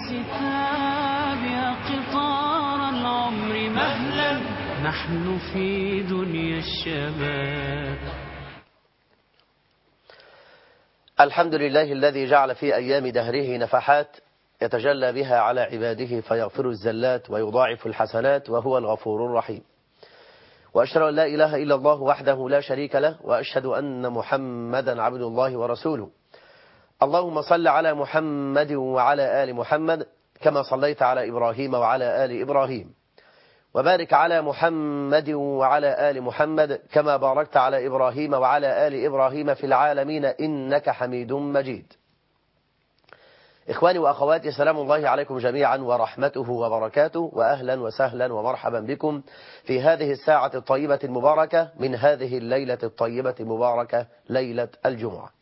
الكتاب يا قطار العمر مهلا نحن في دنيا الشباب الحمد لله الذي جعل في أيام دهره نفحات يتجلى بها على عباده فيغفر الزلات ويضاعف الحسنات وهو الغفور الرحيم وأشهد أن لا إله إلا الله وحده لا شريك له وأشهد أن محمدا عبد الله ورسوله اللهم صل على محمد وعلى آل محمد كما صليت على إبراهيم وعلى آل إبراهيم وبارك على محمد وعلى آل محمد كما باركت على إبراهيم وعلى آل إبراهيم في العالمين إنك حميد مجيد إخواني وأخواتي سلام الله عليكم جميعا ورحمته وبركاته وأهلا وسهلا ومرحبا بكم في هذه الساعة الطيبة المباركة من هذه الليلة الطيبة المباركة ليلة الجمعة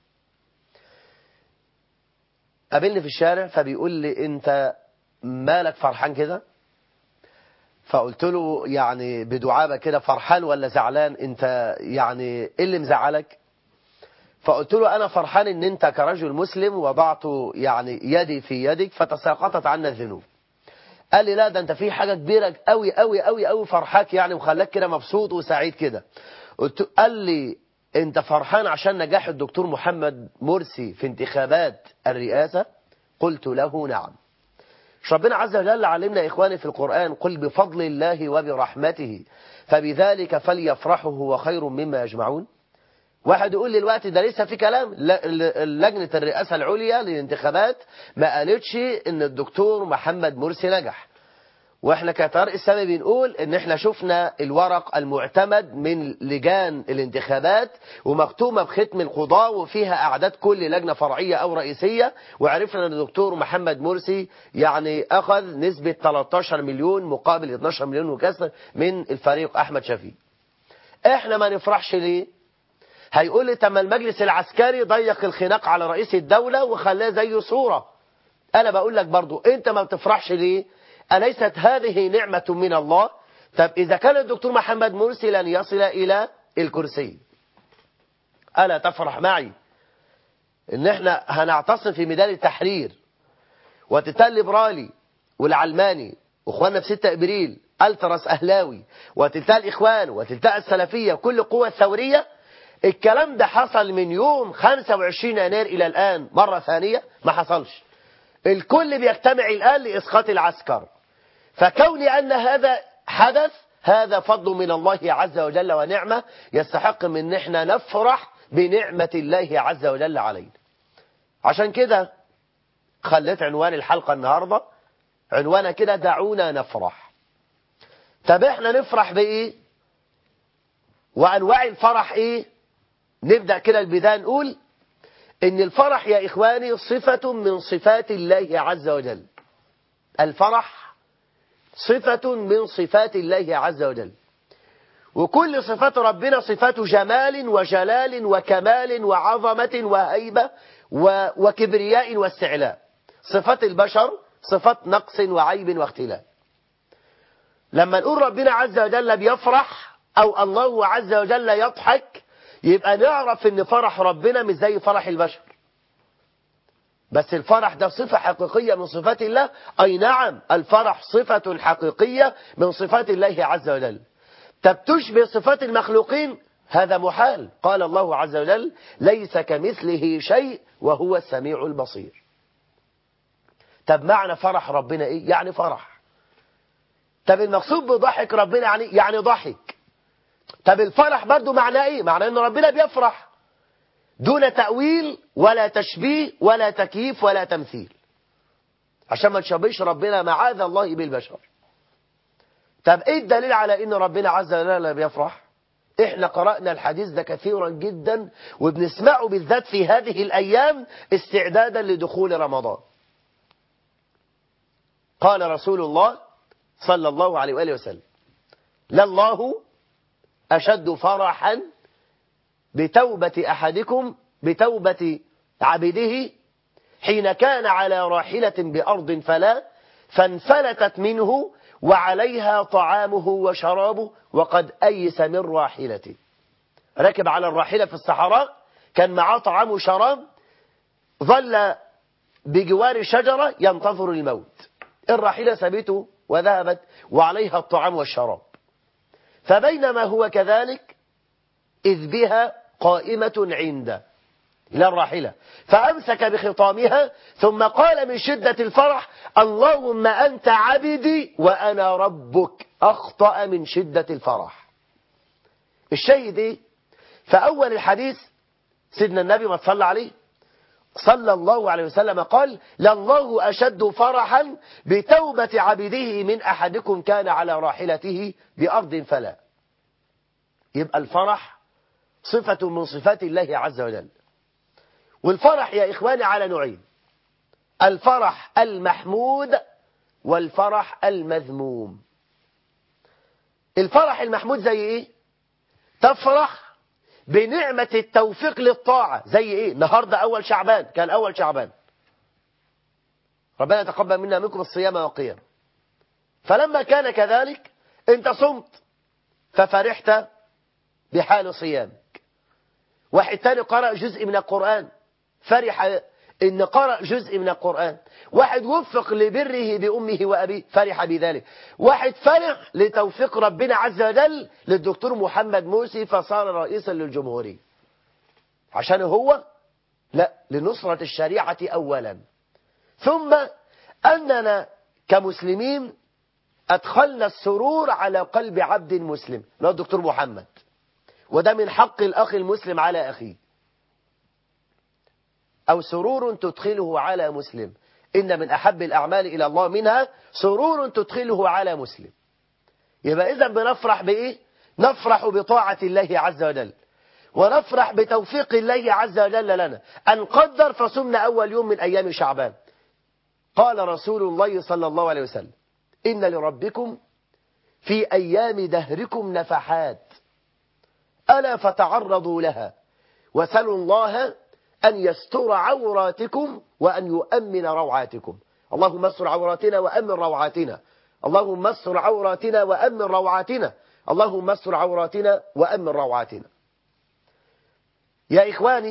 قابلني في الشارع فبيقول لي أنت مالك فرحان كده فقلت له يعني بدعابة كده فرحان ولا زعلان انت يعني ايه اللي مزعلك فقلت له انا فرحان ان انت كرجل مسلم وضعت يعني يدي في يدك فتساقطت عنا الذنوب قال لي لا ده انت في حاجة كبيرة قوي قوي قوي قوي فرحاك يعني وخلاك كده مبسوط وسعيد كده قلت قال لي انت فرحان عشان نجاح الدكتور محمد مرسي في انتخابات الرئاسة قلت له نعم مش ربنا عز وجل علمنا إخواني في القرآن قل بفضل الله وبرحمته فبذلك فليفرحوا هو خير مما يجمعون واحد يقول لي الوقت ده لسه في كلام لجنة الرئاسة العليا للانتخابات ما قالتش ان الدكتور محمد مرسي نجح واحنا كتار السامي بنقول ان احنا شفنا الورق المعتمد من لجان الانتخابات ومختومة بختم القضاء وفيها اعداد كل لجنة فرعية او رئيسية وعرفنا ان الدكتور محمد مرسي يعني اخذ نسبة 13 مليون مقابل 12 مليون وكسر من الفريق احمد شفيق احنا ما نفرحش ليه هيقول لي تم المجلس العسكري ضيق الخناق على رئيس الدولة وخلاه زي صورة انا بقول لك برضو انت ما بتفرحش ليه أليست هذه نعمة من الله طب إذا كان الدكتور محمد مرسي لن يصل إلى الكرسي ألا تفرح معي إن إحنا هنعتصم في ميدان التحرير وتتال ليبرالي والعلماني وإخواننا في 6 إبريل ألترس أهلاوي وتلتال الإخوان وتلتال السلفية كل قوة ثورية الكلام ده حصل من يوم 25 يناير إلى الآن مرة ثانية ما حصلش الكل بيجتمع الآن لإسقاط العسكر فكون أن هذا حدث هذا فضل من الله عز وجل ونعمة يستحق من ان احنا نفرح بنعمة الله عز وجل علينا عشان كده خليت عنوان الحلقة النهاردة عنوانها كده دعونا نفرح طب احنا نفرح بايه وانواع الفرح ايه نبدأ كده البداية نقول ان الفرح يا اخواني صفة من صفات الله عز وجل الفرح صفة من صفات الله عز وجل وكل صفات ربنا صفات جمال وجلال وكمال وعظمة وهيبة وكبرياء واستعلاء صفات البشر صفات نقص وعيب واختلاف لما نقول ربنا عز وجل بيفرح أو الله عز وجل يضحك يبقى نعرف ان فرح ربنا مش زي فرح البشر بس الفرح ده صفة حقيقية من صفات الله أي نعم الفرح صفة حقيقية من صفات الله عز وجل طب تشبه صفات المخلوقين هذا محال قال الله عز وجل ليس كمثله شيء وهو السميع البصير طب معنى فرح ربنا ايه يعني فرح طب المقصود بضحك ربنا يعني يعني ضحك طب الفرح برضو معناه ايه معناه ان ربنا بيفرح دون تأويل ولا تشبيه ولا تكييف ولا تمثيل عشان ما نشبهش ربنا معاذ الله بالبشر طب ايه الدليل على ان ربنا عز وجل بيفرح احنا قرأنا الحديث ده كثيرا جدا وبنسمعه بالذات في هذه الايام استعدادا لدخول رمضان قال رسول الله صلى الله عليه وآله وسلم لله أشد فرحا بتوبة أحدكم بتوبة عبده حين كان على راحلة بأرض فلا فانفلتت منه وعليها طعامه وشرابه وقد أيس من راحلته ركب على الراحلة في الصحراء كان معاه طعام وشراب ظل بجوار شجرة ينتظر الموت الراحلة سابته وذهبت وعليها الطعام والشراب فبينما هو كذلك إذ بها قائمة عنده لا الراحلة فأمسك بخطامها ثم قال من شدة الفرح اللهم أنت عبدي وأنا ربك أخطأ من شدة الفرح الشيء ايه فأول الحديث سيدنا النبي ما تصلى عليه صلى الله عليه وسلم قال لله أشد فرحا بتوبة عبده من أحدكم كان على راحلته بأرض فلا يبقى الفرح صفة من صفات الله عز وجل والفرح يا إخواني على نوعين الفرح المحمود والفرح المذموم الفرح المحمود زي ايه تفرح بنعمة التوفيق للطاعة زي ايه النهاردة اول شعبان كان اول شعبان ربنا يتقبل منا منكم الصيام والقيام فلما كان كذلك انت صمت ففرحت بحال صيامك واحد تاني قرأ جزء من القرآن فرح ان قرأ جزء من القرآن واحد وفق لبره بأمه وأبيه فرح بذلك واحد فرح لتوفيق ربنا عز وجل للدكتور محمد موسي فصار رئيسا للجمهورية عشان هو لا لنصرة الشريعة أولا ثم أننا كمسلمين أدخلنا السرور على قلب عبد مسلم اللي هو الدكتور محمد وده من حق الأخ المسلم على أخيه أو سرور تدخله على مسلم إن من أحب الأعمال إلى الله منها سرور تدخله على مسلم يبقى إذا بنفرح بإيه نفرح بطاعة الله عز وجل ونفرح بتوفيق الله عز وجل لنا أن قدر فصمنا أول يوم من أيام شعبان قال رسول الله صلى الله عليه وسلم إن لربكم في أيام دهركم نفحات ألا فتعرضوا لها وسلوا الله أن يستر عوراتكم وأن يؤمن روعاتكم اللهم استر عوراتنا وأمن روعاتنا اللهم استر عوراتنا وأمن روعاتنا اللهم استر عوراتنا وأمن روعاتنا يا إخواني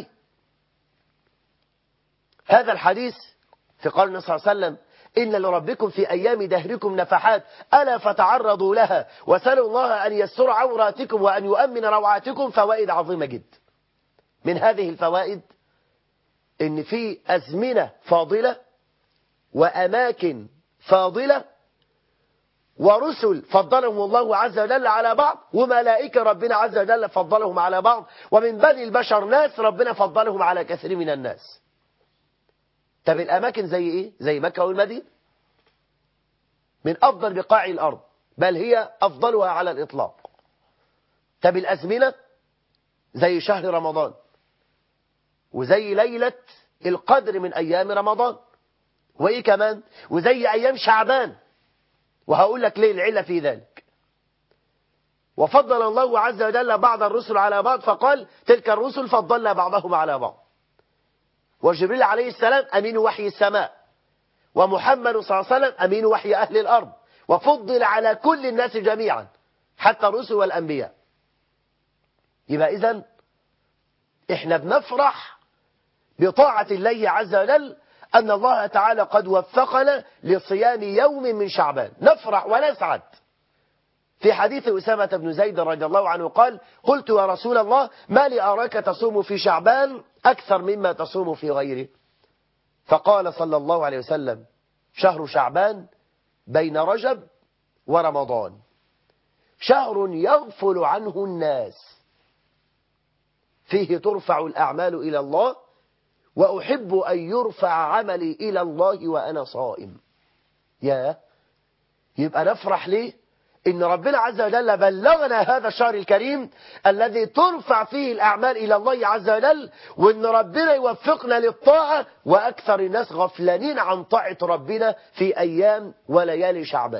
هذا الحديث في قول النبي صلى الله عليه وسلم إن لربكم في أيام دهركم نفحات ألا فتعرضوا لها وسلوا الله أن يستر عوراتكم وأن يؤمن روعاتكم فوائد عظيمة جدا من هذه الفوائد ان في أزمنة فاضلة وأماكن فاضلة ورسل فضلهم الله عز وجل على بعض وملائكة ربنا عز وجل فضلهم على بعض ومن بني البشر ناس ربنا فضلهم على كثير من الناس طب الأماكن زي إيه؟ زي مكة والمدينة من أفضل بقاع الأرض بل هي أفضلها على الإطلاق طب الأزمنة زي شهر رمضان وزي ليلة القدر من أيام رمضان وإيه كمان وزي أيام شعبان وهقول لك ليه العلة في ذلك وفضل الله عز وجل بعض الرسل على بعض فقال تلك الرسل فضلنا بعضهم على بعض وجبريل عليه السلام أمين وحي السماء ومحمد صلى الله عليه وسلم أمين وحي أهل الأرض وفضل على كل الناس جميعا حتى الرسل والأنبياء يبقى إذن إحنا بنفرح بطاعة الله عز وجل أن الله تعالى قد وفقنا لصيام يوم من شعبان نفرح ونسعد في حديث أسامة بن زيد رضي الله عنه قال قلت يا رسول الله ما لي أراك تصوم في شعبان أكثر مما تصوم في غيره فقال صلى الله عليه وسلم شهر شعبان بين رجب ورمضان شهر يغفل عنه الناس فيه ترفع الأعمال إلى الله وأحب أن يرفع عملي إلى الله وأنا صائم يا يبقى نفرح ليه إن ربنا عز وجل بلغنا هذا الشهر الكريم الذي ترفع فيه الأعمال إلى الله عز وجل وإن ربنا يوفقنا للطاعة وأكثر الناس غفلانين عن طاعة ربنا في أيام وليالي شعبان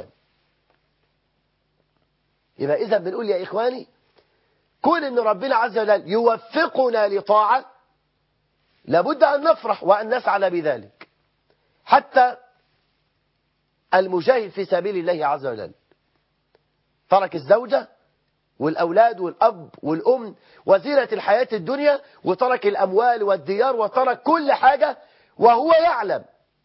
يبقى إذا بنقول يا إخواني كون إن ربنا عز وجل يوفقنا لطاعة لابد أن نفرح وأن نسعد بذلك حتى المجاهد في سبيل الله عز وجل ترك الزوجة والأولاد والأب والأم وزينة الحياة الدنيا وترك الأموال والديار وترك كل حاجة وهو يعلم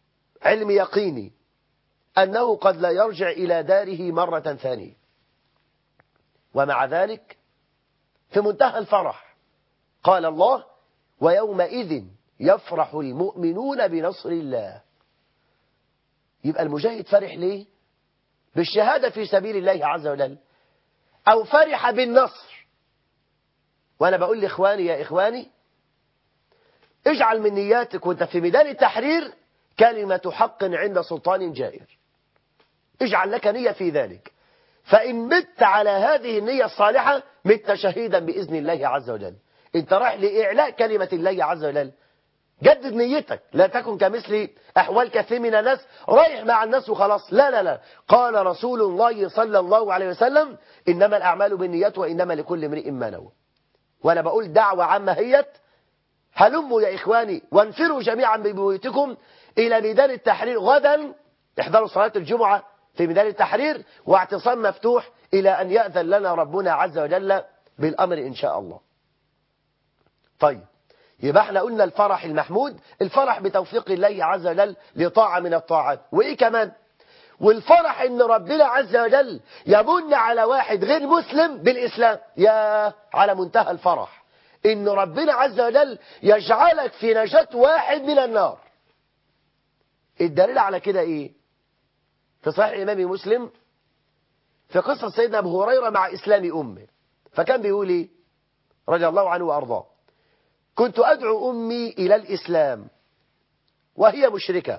علم يقيني أنه قد لا يرجع إلى داره مرة ثانية ومع ذلك في منتهى الفرح قال الله ويومئذ يفرح المؤمنون بنصر الله يبقى المجاهد فرح ليه بالشهادة في سبيل الله عز وجل أو فرح بالنصر وأنا بقول لإخواني يا إخواني اجعل من نياتك وانت في ميدان التحرير كلمة حق عند سلطان جائر اجعل لك نية في ذلك فإن مت على هذه النية الصالحة مت شهيدا بإذن الله عز وجل انت رايح لإعلاء كلمة الله عز وجل جدد نيتك لا تكن كمثل أحوال كثير من الناس رايح مع الناس وخلاص لا لا لا قال رسول الله صلى الله عليه وسلم إنما الأعمال بالنيات وإنما لكل امرئ ما نوى وأنا بقول دعوة عامة هيت هلموا يا إخواني وانفروا جميعا ببيوتكم إلى ميدان التحرير غدا احضروا صلاة الجمعة في ميدان التحرير واعتصام مفتوح إلى أن يأذن لنا ربنا عز وجل بالأمر إن شاء الله طيب يبقى احنا قلنا الفرح المحمود الفرح بتوفيق الله عز وجل لطاعة من الطاعات وإيه كمان والفرح ان ربنا عز وجل يمن على واحد غير مسلم بالإسلام يا على منتهى الفرح ان ربنا عز وجل يجعلك في نجاة واحد من النار الدليل على كده ايه في صحيح الامام مسلم في قصة سيدنا ابو هريرة مع اسلام امه فكان بيقول ايه رضي الله عنه وارضاه كنت ادعو امي الى الاسلام وهي مشركة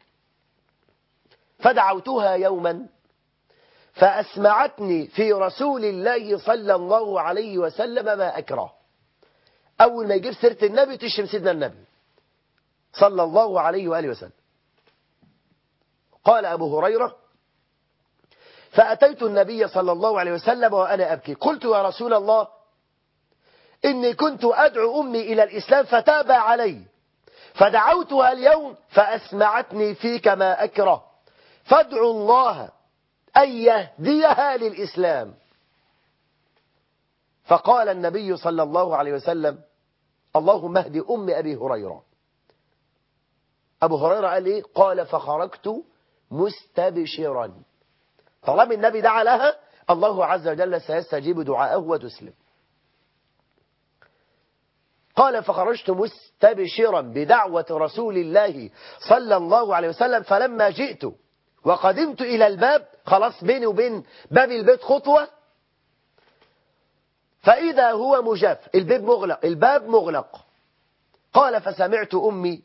فدعوتها يوما فأسمعتني في رسول الله صلى الله عليه وسلم ما أكره أول ما يجيب سيرة النبي تشتم سيدنا النبي صلى الله عليه وآله وسلم قال أبو هريرة فأتيت النبي صلى الله عليه وسلم وأنا أبكي قلت يا رسول الله إني كنت أدعو أمي إلى الإسلام فتاب علي فدعوتها اليوم فأسمعتني فيك ما أكره فادعوا الله أن يهديها للإسلام فقال النبي صلى الله عليه وسلم اللهم اهد أم أبي هريرة أبو هريرة قال إيه قال فخرجت مستبشرا طالما النبي دعا لها الله عز وجل سيستجيب دعاءه وتسلم قال فخرجت مستبشرا بدعوة رسول الله صلى الله عليه وسلم فلما جئت وقدمت إلى الباب خلاص بيني وبين باب البيت خطوة فإذا هو مجاف الباب مغلق الباب مغلق قال فسمعت أمي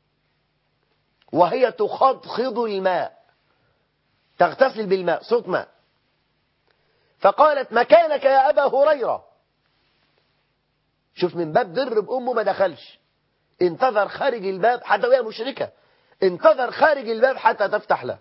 وهي تخضخض الماء تغتسل بالماء صوت ماء فقالت مكانك يا أبا هريرة شوف من باب بر بأمه ما دخلش انتظر خارج الباب حتى وهي مشركة انتظر خارج الباب حتى تفتح له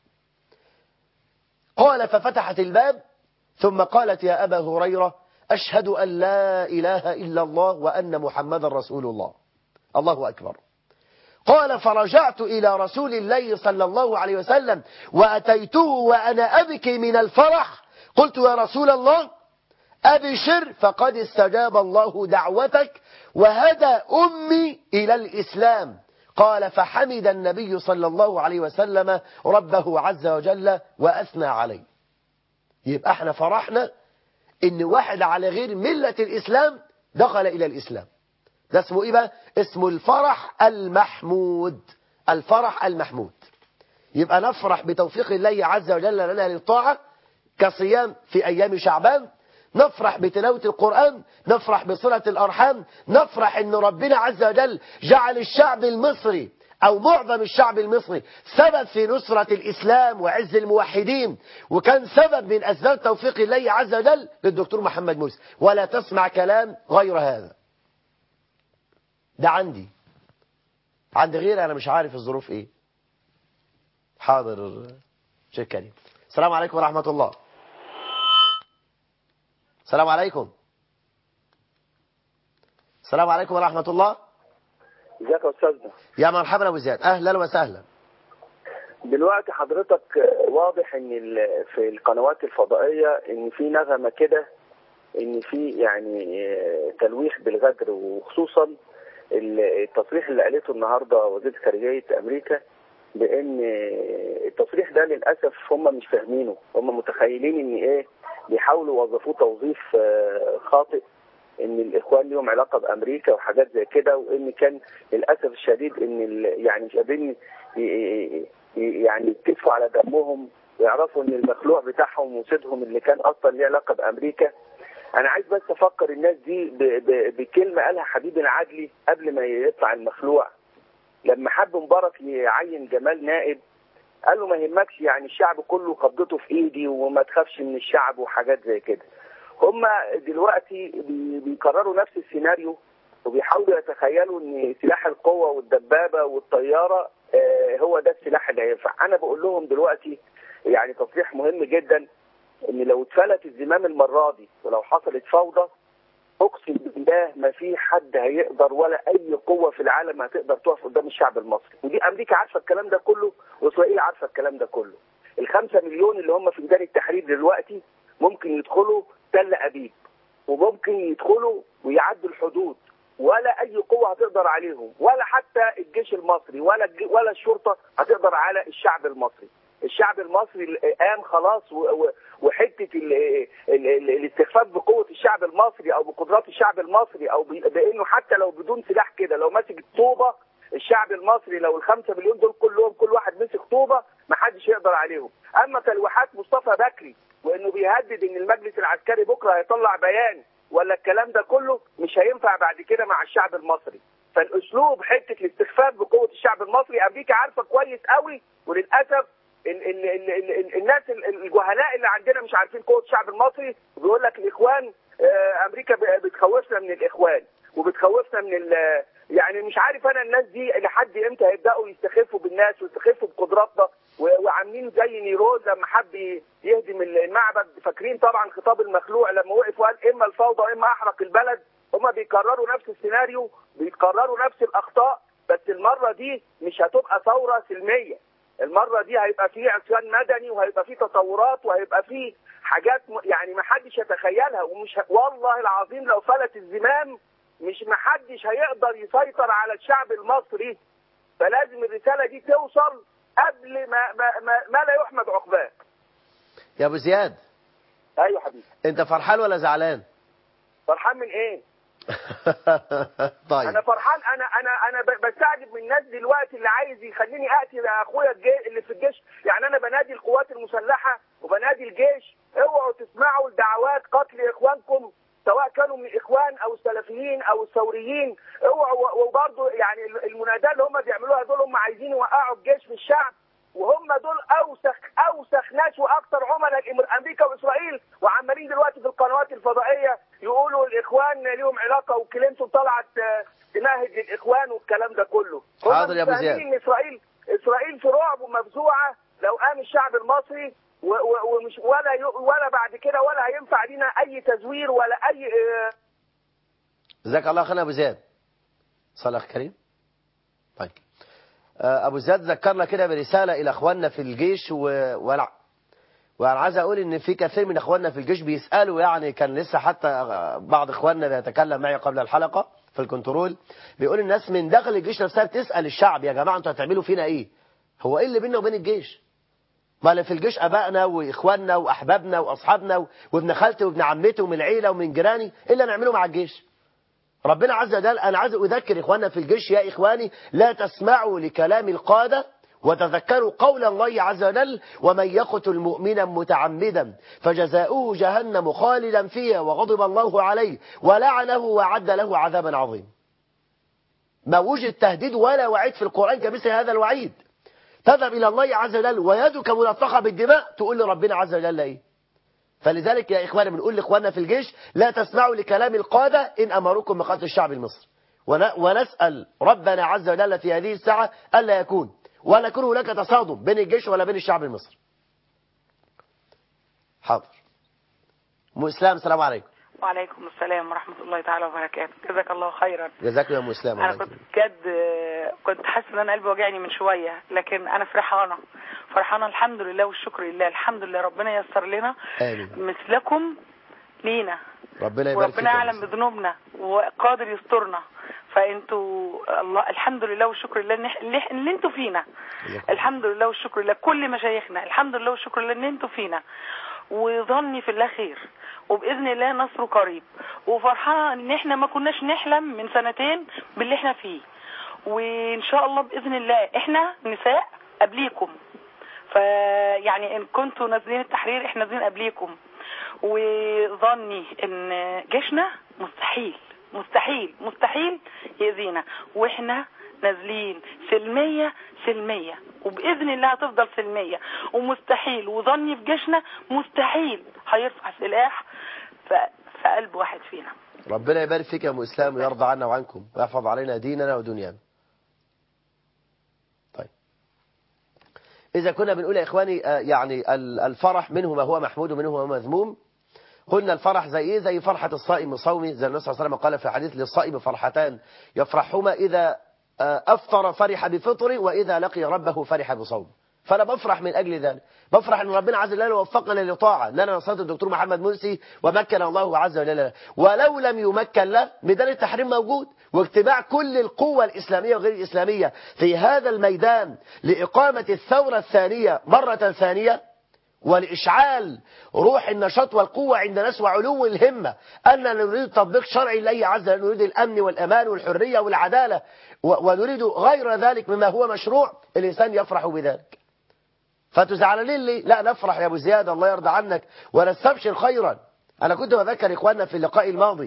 قال ففتحت الباب ثم قالت يا أبا هريرة أشهد أن لا إله إلا الله وأن محمد رسول الله الله أكبر قال فرجعت إلى رسول الله صلى الله عليه وسلم وأتيته وأنا أبكي من الفرح قلت يا رسول الله أبشر فقد استجاب الله دعوتك وهدى أمي إلى الإسلام قال فحمد النبي صلى الله عليه وسلم ربه عز وجل وأثنى عليه يبقى احنا فرحنا ان واحد على غير ملة الإسلام دخل إلى الإسلام ده اسمه إيه بقى اسمه الفرح المحمود الفرح المحمود يبقى نفرح بتوفيق الله عز وجل لنا للطاعة كصيام في أيام شعبان نفرح بتلاوة القرآن نفرح بصلة الأرحام نفرح أن ربنا عز وجل جعل الشعب المصري أو معظم الشعب المصري سبب في نصرة الإسلام وعز الموحدين وكان سبب من أسباب توفيق الله عز وجل للدكتور محمد موسى ولا تسمع كلام غير هذا ده عندي عند غيري أنا مش عارف الظروف إيه حاضر شيخ كريم السلام عليكم ورحمة الله السلام عليكم السلام عليكم ورحمة الله ازيك يا استاذنا يا مرحبا ابو زياد اهلا وسهلا دلوقتي حضرتك واضح ان ال- في القنوات الفضائيه ان في نغمه كده ان في يعني تلويح بالغدر وخصوصا ال- التصريح اللي قالته النهارده وزيره خارجيه امريكا بان التصريح ده للاسف هم مش فاهمينه هم متخيلين ان ايه بيحاولوا يوظفوه توظيف آه، خاطئ ان الاخوان ليهم علاقه بامريكا وحاجات زي كده وان كان للاسف الشديد ان ال- يعني مش قادرين ي- ي- ي- يعني يتكفوا على دمهم ويعرفوا ان المخلوع بتاعهم وسيدهم اللي كان اصلا ليه علاقه بامريكا انا عايز بس افكر الناس دي ب- ب- بكلمه قالها حبيب العدلي قبل ما يطلع المخلوع لما حب مبارك يعين جمال نائب قال له ما يهمكش يعني الشعب كله قبضته في ايدي وما تخافش من الشعب وحاجات زي كده هم دلوقتي بي- بيكرروا نفس السيناريو وبيحاولوا يتخيلوا ان سلاح القوه والدبابه والطياره آه، هو ده السلاح اللي هينفع انا بقول لهم دلوقتي يعني تصريح مهم جدا ان لو اتفلت الزمام المره دي ولو حصلت فوضى اقسم بالله ما في حد هيقدر ولا اي قوه في العالم هتقدر تقف قدام الشعب المصري ودي امريكا عارفه الكلام ده كله واسرائيل عارفه الكلام ده كله الخمسة مليون اللي هم في ميدان التحرير دلوقتي ممكن يدخلوا تل ابيب وممكن يدخلوا ويعدوا الحدود ولا اي قوه هتقدر عليهم ولا حتى الجيش المصري ولا الج- ولا الشرطه هتقدر على الشعب المصري الشعب المصري قام خلاص و- و- وحته ال- ال- ال- الاستخفاف بقوه الشعب المصري او بقدرات الشعب المصري او ب- بانه حتى لو بدون سلاح كده لو ماسك الطوبه الشعب المصري لو الخمسة مليون دول كلهم كل واحد مسك طوبه ما حدش يقدر عليهم اما تلويحات مصطفى بكري وانه بيهدد ان المجلس العسكري بكره هيطلع بيان ولا الكلام ده كله مش هينفع بعد كده مع الشعب المصري فالاسلوب حته الاستخفاف بقوه الشعب المصري امريكا عارفه كويس قوي وللاسف ال ال ال ال ال الناس ال- الجهلاء اللي عندنا مش عارفين قوه الشعب المصري بيقول لك الاخوان آه، امريكا ب- بتخوفنا من الاخوان وبتخوفنا من ال يعني مش عارف انا الناس دي لحد امتى هيبداوا يستخفوا بالناس ويستخفوا بقدراتنا و- وعاملين زي نيروز لما حب ي- يهدم المعبد فاكرين طبعا خطاب المخلوع لما وقف وقال اما الفوضى واما احرق البلد هما بيكرروا نفس السيناريو بيكرروا نفس الاخطاء بس المره دي مش هتبقى ثوره سلميه المره دي هيبقى فيه عصيان مدني وهيبقى فيه تطورات وهيبقى فيه حاجات م- يعني ما حدش يتخيلها ومش ه... والله العظيم لو فلت الزمام مش ما حدش هيقدر يسيطر على الشعب المصري فلازم الرساله دي توصل قبل ما ما, ما, ما لا يحمد عقباه يا ابو زياد ايوه حبيبي انت فرحان ولا زعلان فرحان من ايه طيب انا فرحان انا انا انا ب- بستعجب من الناس دلوقتي اللي عايز يخليني اتي لاخويا الجي اللي في الجيش يعني انا بنادي القوات المسلحه وبنادي الجيش اوعوا تسمعوا لدعوات قتل اخوانكم سواء كانوا من الاخوان او السلفيين او الثوريين اوعوا وبرضه يعني المناداه اللي هم بيعملوها دول هم عايزين يوقعوا الجيش في الشعب وهم دول اوسخ اوسخ ناس واكثر عملاء الإم- امريكا واسرائيل وعمالين دلوقتي في القنوات الفضائيه يقولوا الاخوان ليهم علاقه وكلينتون طلعت آه، تمهد للاخوان والكلام ده كله هم حاضر يا أبو مش فاهمين زياد. ان اسرائيل اسرائيل في رعب ومفزوعه لو قام الشعب المصري و- و- ومش ولا ي- ولا بعد كده ولا هينفع لينا اي تزوير ولا اي آه، جزاك الله خير يا ابو زياد صلى الله كريم طيب آه، ابو زياد ذكرنا كده برساله الى اخواننا في الجيش و... ولا وانا عايز اقول ان في كثير من اخواننا في الجيش بيسالوا يعني كان لسه حتى آه، بعض اخواننا بيتكلم معي قبل الحلقه في الكنترول بيقول الناس من داخل الجيش نفسها بتسال الشعب يا جماعه انتوا هتعملوا فينا ايه هو ايه اللي بيننا وبين الجيش ما اللي في الجيش ابائنا واخواننا واحبابنا واصحابنا و- وابن خالتي وابن عمتي ومن العيله ومن جيراني ايه اللي هنعمله مع الجيش ربنا عز وجل أنا عايز أذكر إخواننا في الجيش يا إخواني لا تسمعوا لكلام القادة وتذكروا قول الله عز وجل ومن يقتل مؤمنا متعمدا فجزاؤه جهنم خالدا فيها وغضب الله عليه ولعنه وعد له عذابا عظيما ما وجد تهديد ولا وعيد في القرآن كمثل هذا الوعيد تذهب إلى الله عز وجل ويدك ملطخة بالدماء تقول لربنا عز وجل إيه فلذلك يا إخواني بنقول لإخواننا في الجيش لا تسمعوا لكلام القادة إن أمروكم بقتل الشعب المصري ون- ونسأل ربنا عز وجل في هذه الساعة ألا يكون ولا يكون هناك تصادم بين الجيش ولا بين الشعب المصري حاضر أم إسلام السلام عليكم وعليكم السلام ورحمة الله تعالى وبركاته جزاك الله خيرا جزاك الله يا أم إسلام أنا الله كنت يكرمك. بجد كنت حاسة إن أنا قلبي وجعني من شوية لكن أنا فرحانة فرحانة الحمد لله والشكر لله الحمد لله ربنا ييسر لنا آمين مثلكم لينا ربنا يبارك فيك وربنا يا أم يعلم إسلام. بذنوبنا وقادر يسترنا فانتوا الله الحمد لله والشكر لله ان إح- اللي, إح- اللي انتوا فينا الحمد لله والشكر لله كل مشايخنا الحمد لله والشكر لله ان انتوا فينا وظني في الله خير وباذن الله نصره قريب وفرحانه ان احنا ما كناش نحلم من سنتين باللي احنا فيه وان شاء الله باذن الله احنا نساء قبليكم فيعني ان كنتوا نازلين التحرير احنا نازلين قبليكم وظني ان جيشنا مستحيل مستحيل مستحيل يأذينا واحنا نازلين سلمية سلمية وبإذن الله هتفضل سلمية ومستحيل وظني في جيشنا مستحيل هيرفع سلاح ف- في قلب واحد فينا ربنا يبارك فيك يا ام اسلام ويرضى عنا وعنكم ويحفظ علينا ديننا ودنيانا طيب اذا كنا بنقول يا اخواني آه، يعني ال- الفرح منه ما هو محمود ومنه ما هو مذموم قلنا الفرح زي ايه زي فرحة الصائم وصومه زي النبي صلى الله عليه وسلم قال في الحديث للصائم فرحتان يفرحهما إذا آه، أفطر فرح بفطره وإذا لقي ربه فرح بصومه فأنا بفرح من أجل ذلك بفرح أن ربنا عز وجل وفقنا لطاعة أننا نصرت الدكتور محمد مرسي ومكن الله عز وجل له ولو لم يمكن له ميدان التحرير موجود واجتماع كل القوة الإسلامية وغير الإسلامية في هذا الميدان لإقامة الثورة الثانية مرة ثانية ولإشعال روح النشاط والقوة عند ناس وعلو الهمة أننا نريد تطبيق شرعي لله عز وجل نريد الأمن والأمان والحرية والعدالة و- ونريد غير ذلك مما هو مشروع الإنسان يفرح بذلك فتزعلين لي لا نفرح يا أبو زياد الله يرضى عنك ونستبشر خيرا أنا كنت بذكر إخواننا في اللقاء الماضي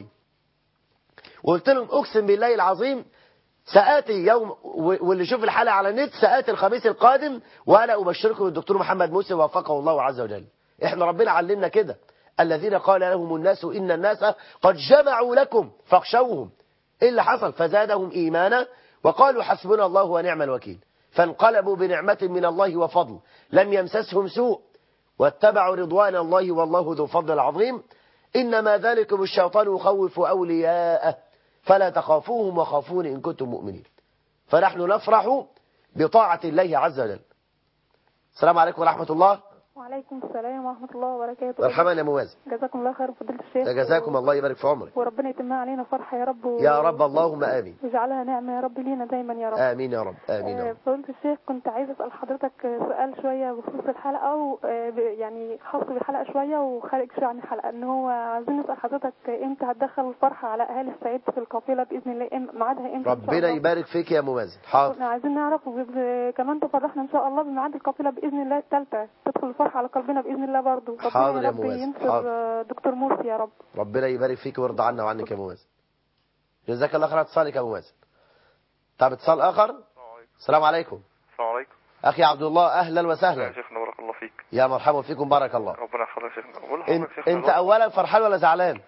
وقلت لهم أقسم بالله العظيم سآتي يوم و- واللي يشوف الحلقة على النت سآتي الخميس القادم وأنا أبشركم بالدكتور محمد موسى وفقه الله عز وجل إحنا ربنا علمنا كده الذين قال لهم الناس إن الناس قد جمعوا لكم فاخشوهم إيه اللي حصل فزادهم إيمانا وقالوا حسبنا الله ونعم الوكيل فانقلبوا بنعمة من الله وفضل لم يمسسهم سوء واتبعوا رضوان الله والله ذو فضل عظيم إنما ذلكم الشيطان يخوف أولياءه فلا تخافوهم وخافون إن كنتم مؤمنين فنحن نفرح بطاعة الله عز وجل السلام عليكم ورحمة الله وعليكم السلام ورحمة الله وبركاته مرحبا يا موازي جزاكم الله خير فضيلة الشيخ جزاكم الله يبارك في عمرك وربنا يتمها علينا فرحة يا رب و... يا رب اللهم آمين ويجعلها نعمة يا رب لينا دايما يا رب آمين يا رب آمين يا آه، رب فضيلة الشيخ كنت عايزة أسأل حضرتك سؤال شوية بخصوص الحلقة و... آه، ب- يعني خاص بالحلقة شوية وخارج شوية عن الحلقة إن هو عايزين نسأل حضرتك إمتى هتدخل الفرحة على أهالي الصعيد في القافلة بإذن الله إم- ميعادها إمتى إن شاء ربنا الله؟ يبارك فيك يا موازي حاضر كنا عايزين نعرف وب- كمان تفرحنا ان شاء الله بميعاد القافله باذن الله الثالثه تدخل الفرحه على قلبنا باذن الله برضه ربنا حاضر يا رب موازي، ينصر حاضر. آه، دكتور مرسي يا رب ربنا يبارك فيك ويرضى عنا وعنك يا موازي جزاك الله خير اتصالك يا موازي طب اتصال آخر السلام عليكم السلام عليكم أخي عبد الله أهلا يا وسهلا شيخنا بارك الله فيك يا مرحبا فيكم بارك الله ربنا يحفظك يا شيخنا بقول انت, لحضرتك يا شيخنا انت الوقت- أولا فرحان ولا زعلان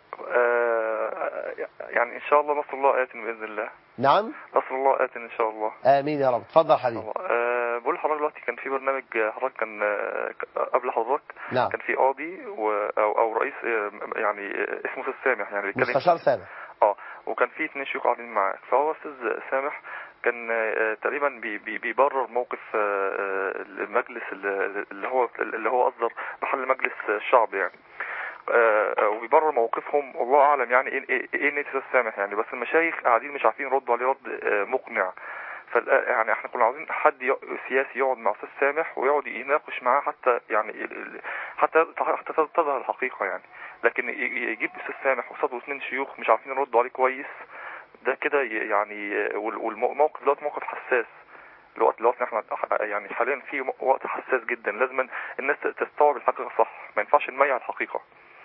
آه يعني ان شاء الله نصر الله آت باذن الله نعم نصر الله آت ان شاء الله آمين يا رب تفضل حبيبي آه بقول لحضرتك دلوقتي كان في برنامج آه، حضرتك كان آه، ك- قبل حضرتك نعم كان في قاضي و او, أو رئيس آه، يعني آه، اسمه استاذ سامح يعني بيتكلم مستشار سامح اه وكان في اثنين شيوخ قاعدين معاه فهو استاذ سامح كان آه، تقريبا بي- بي- بيبرر موقف آه، آه، المجلس اللي اللي هو اللي هو اصدر بحل مجلس الشعب يعني آه، آه، وبيبرر موقفهم والله اعلم يعني ايه ايه إيه نية استاذ سامح يعني بس المشايخ قاعدين مش عارفين يردوا عليه رد آه، مقنع فال يعني احنا كنا عاوزين حد ي- سياسي يقعد مع استاذ سامح ويقعد يناقش معاه حتى يعني ال- ال- حتى حتى تظهر الحقيقه يعني لكن ي- ي- يجيب استاذ سامح وصاده اثنين شيوخ مش عارفين يردوا عليه كويس ده كده ي- يعني وال- والموقف دلوقتي موقف حساس الوقت دلوقتي احنا يعني حاليا في م- وقت حساس جدا لازم الناس تستوعب الحقيقه صح ما ينفعش نميع الحقيقه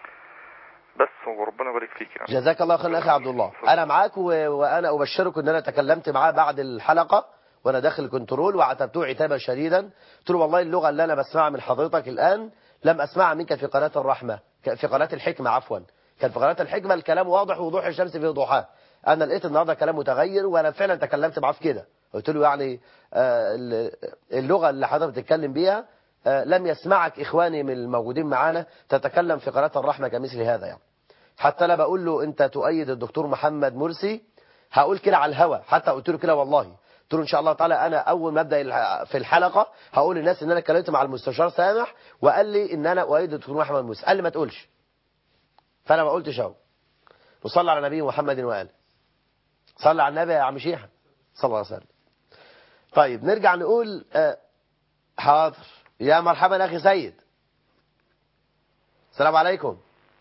بس وربنا يبارك فيك يعني جزاك الله خير اخي عبد الله انا معاك و... وانا ابشرك ان انا تكلمت معاه بعد الحلقه وانا داخل الكنترول وعتبته عتابا شديدا قلت له والله اللغه اللي انا بسمعها من حضرتك الان لم اسمعها منك في قناه الرحمه ك- في قناه الحكمه عفوا كان في قناه الحكمه الكلام واضح وضوح الشمس في ضحاها انا لقيت النهارده كلام متغير وانا فعلا تكلمت معاه في كده قلت له يعني آه، ال- اللغه اللي حضرتك بتتكلم بيها آه، لم يسمعك اخواني من الموجودين معانا تتكلم في قناه الرحمه كمثل هذا يعني حتى انا بقول له انت تؤيد الدكتور محمد مرسي هقول كده على الهوا حتى قلت له كده والله قلت له ان شاء الله تعالى انا اول ما ابدا الح- في الحلقه هقول للناس ان انا اتكلمت مع المستشار سامح وقال لي ان انا اؤيد الدكتور محمد مرسي قال لي ما تقولش فانا ما قلتش اهو وصلى على نبي محمد واله صلى على النبي يا عم شيحة صلى الله عليه وسلم طيب نرجع نقول آه، حاضر يا مرحبا أخي سيد السلام عليكم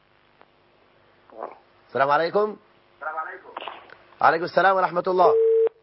السلام عليكم عليكم السلام ورحمة الله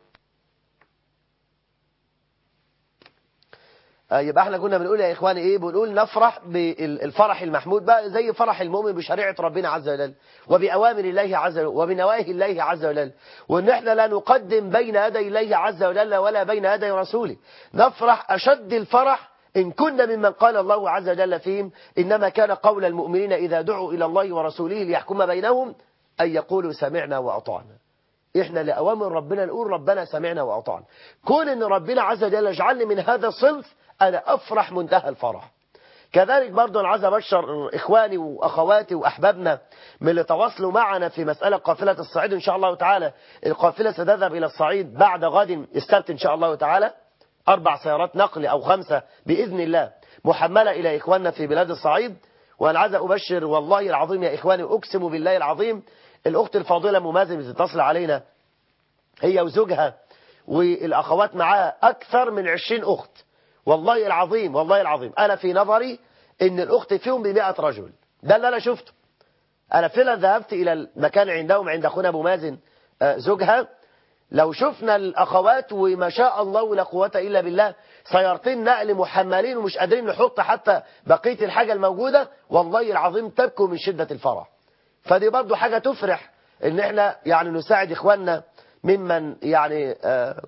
آه، يبقى احنا كنا بنقول يا اخواني ايه بنقول نفرح بالفرح المحمود بقى زي فرح المؤمن بشريعه ربنا عز وجل وباوامر الله عز وجل وبنواهي الله عز وجل وان احنا لا نقدم بين يدي الله عز وجل ولا بين يدي رسوله نفرح اشد الفرح إن كنا ممن قال الله عز وجل فيهم إنما كان قول المؤمنين إذا دعوا إلى الله ورسوله ليحكم بينهم أن يقولوا سمعنا وأطعنا إحنا لأوامر ربنا نقول ربنا سمعنا وأطعنا كون أن ربنا عز وجل يجعلني من هذا الصنف أنا أفرح منتهى الفرح كذلك برضو أنا عايز أبشر إخواني وأخواتي وأحبابنا من اللي تواصلوا معنا في مسألة قافلة الصعيد إن شاء الله تعالى القافلة ستذهب إلى الصعيد بعد غد السبت إن شاء الله تعالى أربع سيارات نقل أو خمسة بإذن الله محملة إلى إخواننا في بلاد الصعيد وأنا عايز أبشر والله العظيم يا إخواني أقسم بالله العظيم الأخت الفاضلة ممازن بتتصل علينا هي وزوجها والأخوات معاها أكثر من عشرين أخت والله العظيم والله العظيم أنا في نظري إن الأخت فيهم بمئة رجل ده اللي أنا شفته أنا فعلا ذهبت إلى المكان عندهم عند أخونا أبو مازن آه، زوجها لو شفنا الأخوات وما شاء الله لا قوة إلا بالله سيارتين نقل محملين ومش قادرين نحط حتى بقية الحاجة الموجودة والله العظيم تبكوا من شدة الفرح فدي برضو حاجة تفرح ان احنا يعني نساعد اخواننا ممن يعني آه،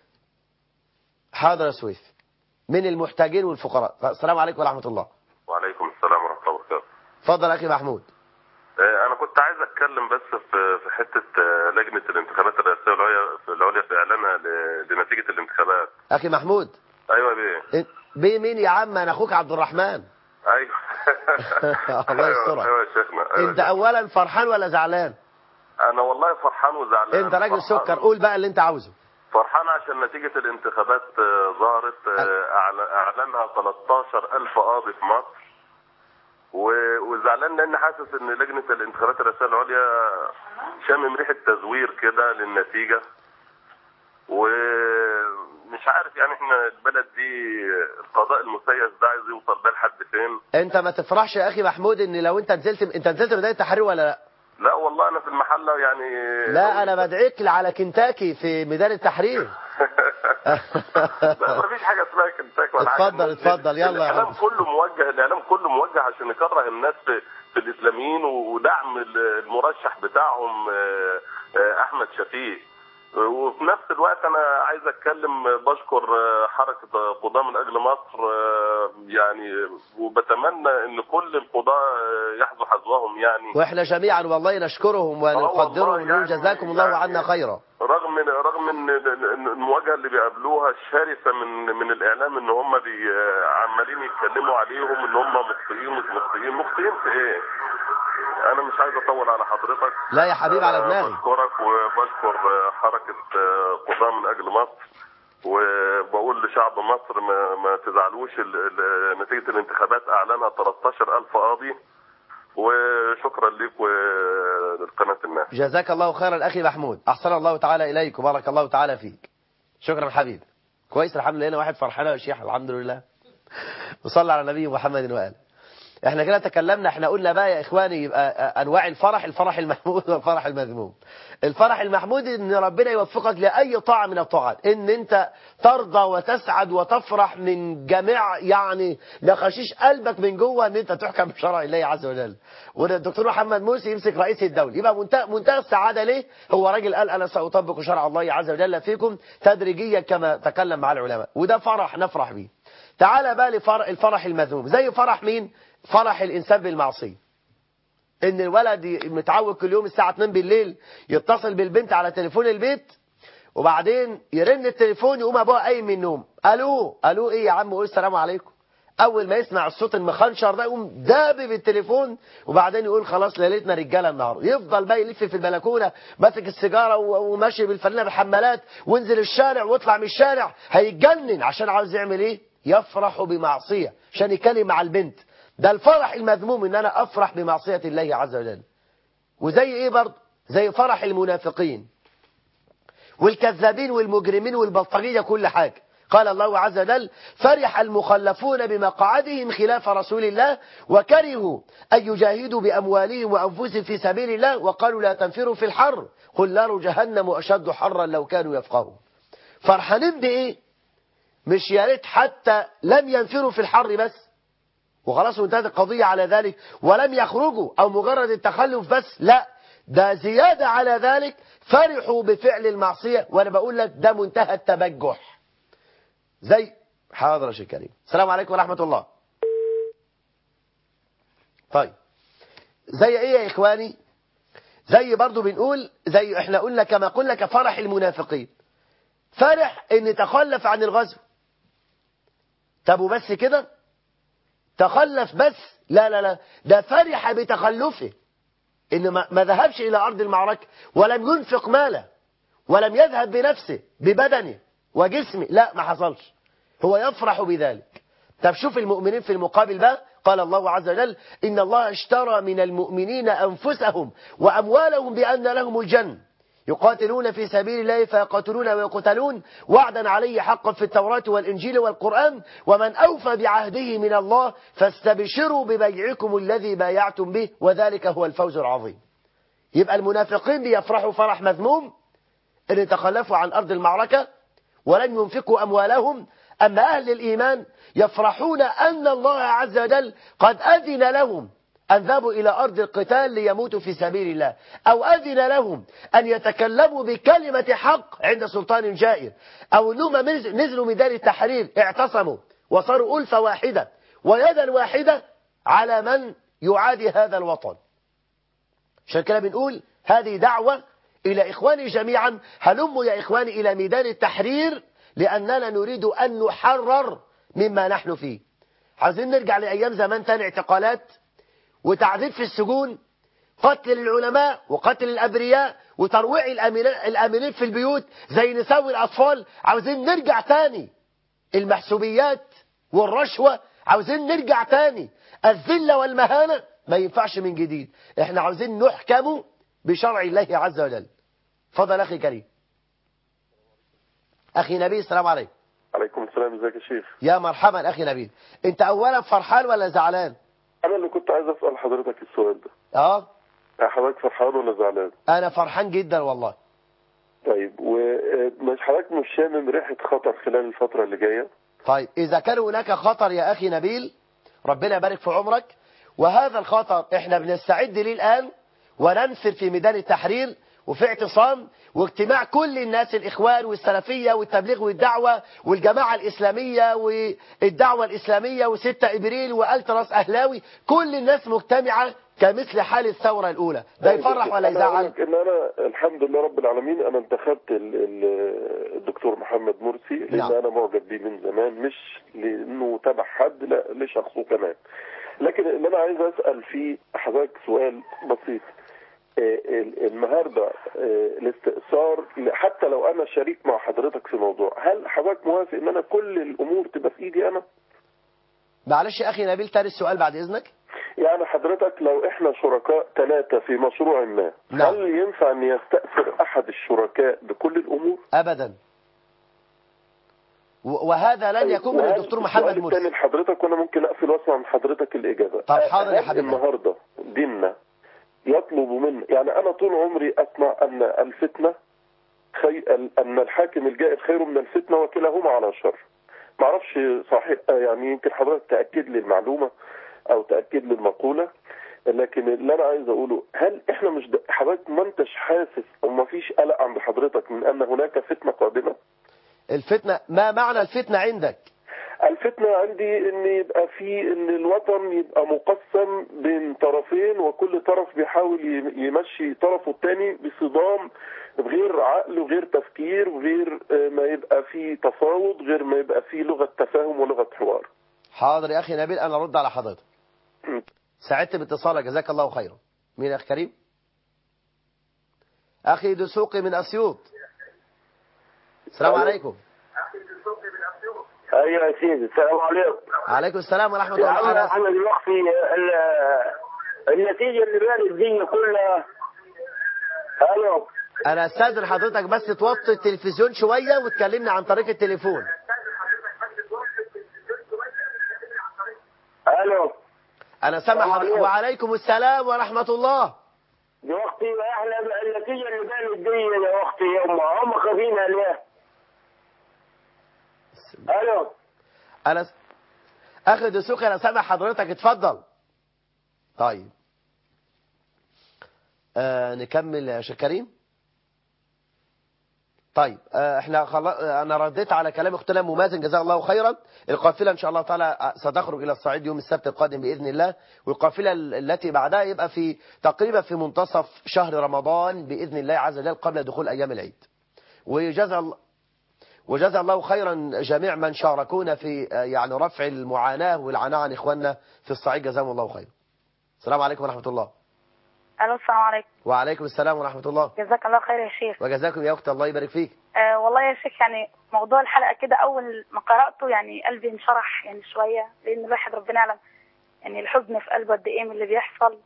حاضر يا سويف من المحتاجين والفقراء السلام عليكم ورحمة الله وعليكم السلام ورحمة الله وبركاته اتفضل أخي محمود آه، أنا كنت عايز أتكلم بس في في حتة آه، لجنة الانتخابات الرئاسية والعليا في العليا في إعلانها ل- لنتيجة الانتخابات أخي محمود أيوة بيه إنت- بيه مين يا عم أنا أخوك عبد الرحمن أيوة الله أيوة، يسترك. أيوة يا شيخنا أيوة أنت يا شيخنا. أولا فرحان ولا زعلان أنا والله فرحان وزعلان أنت راجل فرحان- سكر قول بقى اللي أنت عاوزه فرحان عشان نتيجة الانتخابات آه، ظهرت آه، أعل- أعلنها 13 ألف قاضي في مصر و- وزعلان لأن حاسس إن لجنة الانتخابات الرئاسية العليا شامم ريحة تزوير كده للنتيجة ومش عارف يعني احنا البلد دي القضاء المسيس ده عايز يوصل بيه لحد فين أنت ما تفرحش يا أخي محمود إن لو أنت نزلت أنت نزلت بداية التحرير ولا لا لا والله انا في المحله يعني لا أنا بدعيك على كنتاكي في ميدان التحرير لا مفيش حاجه اسمها كنتاك ولا حاجه اتفضل، اتفضل، يلا يا الاعلام حبيبي. كله موجه الاعلام كله موجه عشان يكره الناس في, في الاسلاميين ودعم المرشح بتاعهم آه، آه، احمد شفيق وفي نفس الوقت انا عايز اتكلم بشكر آه، حركه قضاه من اجل مصر آه، يعني وبتمنى ان كل القضاه آه، يحظوا حظوهم يعني وإحنا جميعا والله نشكرهم والله ونقدرهم ونقول يعني- جزاكم الله يعني- عنا خيرا رغم من رغم ان إن المواجهه اللي بيقابلوها الشرسه من من الاعلام ان هم بي عمالين يتكلموا عليهم ان هم مخطئين مش مخطئين مخطئين في ايه؟ انا مش عايز اطول على حضرتك لا يا حبيبي على آه، دماغي بشكرك وبشكر آه، حركه آه، قضاه من اجل مصر وبقول لشعب مصر ما, ما تزعلوش ال- ال- نتيجه الانتخابات اعلنها 13000 قاضي وشكرا ليك ولقناه الناس جزاك الله خيرا أخي محمود أحسن الله تعالى إليك وبارك الله تعالى فيك شكرا حبيبي كويس الحمد لله هنا واحد فرحان يا شيخ الحمد لله وصلى على النبي محمد وآله احنا كده تكلمنا احنا قلنا بقى يا اخواني يبقى انواع الفرح الفرح المحمود والفرح المذموم الفرح المحمود ان ربنا يوفقك لاي طاعه من الطاعات ان انت ترضى وتسعد وتفرح من جميع يعني نخشيش قلبك من جوه ان انت تحكم بشرع الله عز وجل وان الدكتور محمد مرسي يمسك رئيس الدوله يبقى منتهى منتهى السعاده ليه هو راجل قال انا ساطبق شرع الله عز وجل فيكم تدريجيا كما تكلم مع العلماء وده فرح نفرح بيه تعال بقى لفرح الفرح المذموم زي فرح مين فرح الإنسان بالمعصية إن الولد ي- متعود كل يوم الساعة 2 بالليل يتصل بالبنت على تليفون البيت وبعدين يرن التليفون يقوم أبوها قايم من النوم ألو ألو إيه يا عم قول السلام عليكم أول ما يسمع الصوت المخنشر ده يقوم دابب التليفون وبعدين يقول خلاص ليلتنا رجالة النهاردة يفضل بقى يلف في البلكونة ماسك السيجارة و- وماشي بالفانلة بالحمالات وينزل الشارع ويطلع من الشارع هيتجنن عشان عاوز يعمل إيه يفرح بمعصية عشان يكلم مع البنت ده الفرح المذموم ان انا افرح بمعصية الله عز وجل وزي ايه برضه زي فرح المنافقين والكذابين والمجرمين والبلطجية كل حاجة قال الله عز وجل فرح المخلفون بمقعدهم خلاف رسول الله وكرهوا أن يجاهدوا بأموالهم وأنفسهم في سبيل الله وقالوا لا تنفروا في الحر قل نار جهنم أشد حرا لو كانوا يفقهون فرحانين بإيه مش يا ريت حتى لم ينفروا في الحر بس وخلاص وانتهت القضية على ذلك ولم يخرجوا أو مجرد التخلف بس لا ده زيادة على ذلك فرحوا بفعل المعصية وأنا بقول لك ده منتهى التبجح زي حاضر يا شيخ كريم السلام عليكم ورحمة الله طيب زي ايه يا اخواني زي برضو بنقول زي احنا قلنا كما قلنا كفرح المنافقين فرح ان تخلف عن الغزو طب وبس كده تخلف بس لا لا لا ده فرح بتخلفه ان ما ما ذهبش الى ارض المعركة ولم ينفق ماله ولم يذهب بنفسه ببدنه وجسمه لا ما حصلش هو يفرح بذلك طب شوف المؤمنين في المقابل بقى قال الله عز وجل إن الله اشترى من المؤمنين أنفسهم وأموالهم بأن لهم الجنة يقاتلون في سبيل الله فيقاتلون ويقتلون وعدا عليه حقا في التوراة والإنجيل والقرآن ومن أوفى بعهده من الله فاستبشروا ببيعكم الذي بايعتم به وذلك هو الفوز العظيم يبقى المنافقين بيفرحوا فرح مذموم ان تخلفوا عن أرض المعركة ولم ينفقوا أموالهم أما أهل الإيمان يفرحون أن الله عز وجل قد أذن لهم أن ذهبوا إلى أرض القتال ليموتوا في سبيل الله أو أذن لهم أن يتكلموا بكلمة حق عند سلطان جائر أو أنهم نزلوا ميدان التحرير اعتصموا وصاروا ألفة واحدة ويدا واحدة على من يعادي هذا الوطن عشان كده بنقول هذه دعوة إلى إخواني جميعا هلموا يا إخواني إلى ميدان التحرير لأننا نريد أن نحرر مما نحن فيه عايزين نرجع لأيام زمان تاني اعتقالات وتعذيب في السجون قتل العلماء وقتل الأبرياء وترويع الأمنين في البيوت زي نساوي الأطفال عاوزين نرجع تاني المحسوبيات والرشوة عاوزين نرجع تاني الذلة والمهانة ما ينفعش من جديد احنا عاوزين نحكم بشرع الله عز وجل فضل أخي كريم أخي نبيل السلام عليكم عليكم السلام ازيك يا شيخ يا مرحبا أخي نبيل أنت أولا فرحان ولا زعلان انا اللي كنت عايز اسال حضرتك السؤال ده اه حضرتك فرحان ولا زعلان أنا فرحان جدا والله طيب ومش حضرتك مش شامم ريحه خطر خلال الفتره اللي جايه طيب إذا كان هناك خطر يا أخي نبيل ربنا يبارك في عمرك وهذا الخطر احنا بنستعد ليه الآن وننفر في ميدان التحرير وفي اعتصام واجتماع كل الناس الإخوان والسلفية والتبليغ والدعوة والجماعة الإسلامية والدعوة الإسلامية وستة إبريل وألتراس أهلاوي كل الناس مجتمعة كمثل حال الثورة الأولى ده يفرح ولا أنا أقول يزعل لك ان انا الحمد لله رب العالمين انا انتخبت ال- ال- الدكتور محمد مرسي لان نعم. انا معجب بيه من زمان مش لانه تبع حد لا لشخصه كمان لكن اللي انا عايز اسال فيه حضرتك سؤال بسيط آه، ال- النهارده آه، الاستئثار حتى لو انا شريك مع حضرتك في موضوع هل حضرتك موافق ان انا كل الامور تبقى في ايدي انا؟ معلش يا أخي نبيل تاني السؤال بعد إذنك يعني حضرتك لو احنا شركاء ثلاثة في مشروع ما نعم. هل ينفع ان يستأثر احد الشركاء بكل الامور؟ أبدا و- وهذا لن يكون من وهل الدكتور محمد السؤال الثاني مرسي لحضرتك وانا ممكن اقفل واسمع من حضرتك الاجابة طب حاضر يا هل حبيبي. النهاردة ديننا يطلب منا يعني انا طول عمري اسمع ان الفتنة خي... ان الحاكم الجائر خير من الفتنة وكلاهما على شر ما اعرفش صحيح يعني يمكن حضرتك تاكد لي المعلومة او تاكد لي المقولة لكن اللي انا عايز اقوله هل احنا مش د- حضرتك ما انتش حاسس او ما فيش قلق عند حضرتك من ان هناك فتنة قادمة الفتنة ما معنى الفتنة عندك الفتنة عندي ان يبقى في ان الوطن يبقى مقسم بين طرفين وكل طرف بيحاول ي- يمشي طرفه الثاني بصدام غير عقل وغير تفكير وغير آه، ما يبقى في تفاوض غير ما يبقى في لغة تفاهم ولغة حوار حاضر يا أخي نبيل أنا أرد على حضرتك م. سعدت باتصالك جزاك الله خيرا مين يا أخي كريم أخي دسوقي من أسيوط السلام ألو. عليكم ايوه يا سيدي السلام عليكم عليكم السلام ورحمة يا الله عم وبركاته احنا دلوقتي ال- النتيجه اللي بين الدنيا كلها الو انا استاذن حضرتك بس توطي التلفزيون شويه وتكلمني عن طريق التليفون الو انا سامع السلام حضرتك عليكم. وعليكم السلام ورحمه الله يا اختي احنا النتيجه اللي قالت دي يا اختي هم هم خافينها ليه؟ الو انا س... اخي دسوقي انا سامع حضرتك اتفضل طيب آه نكمل يا شيخ كريم طيب آه احنا خل... آه انا رديت على كلام اختنا أم مازن جزاه الله خيرا القافله ان شاء الله تعالى آه، ستخرج الى الصعيد يوم السبت القادم باذن الله والقافله ال- التي بعدها يبقى في تقريبا في منتصف شهر رمضان باذن الله عز وجل قبل دخول ايام العيد وجزا الله وجزا الله خيرا جميع من شاركونا في آه، يعني رفع المعاناة والعناء عن إخواننا في الصعيد جزاهم الله خيرا السلام عليكم ورحمة الله الو السلام عليكم وعليكم السلام ورحمة الله جزاك الله خير يا شيخ وجزاكم يا أخت الله يبارك فيك آه والله يا شيخ يعني موضوع الحلقه كده اول ما قراته يعني قلبي انشرح يعني شويه لان الواحد ربنا يعلم يعني الحزن في قلبه قد ايه من اللي بيحصل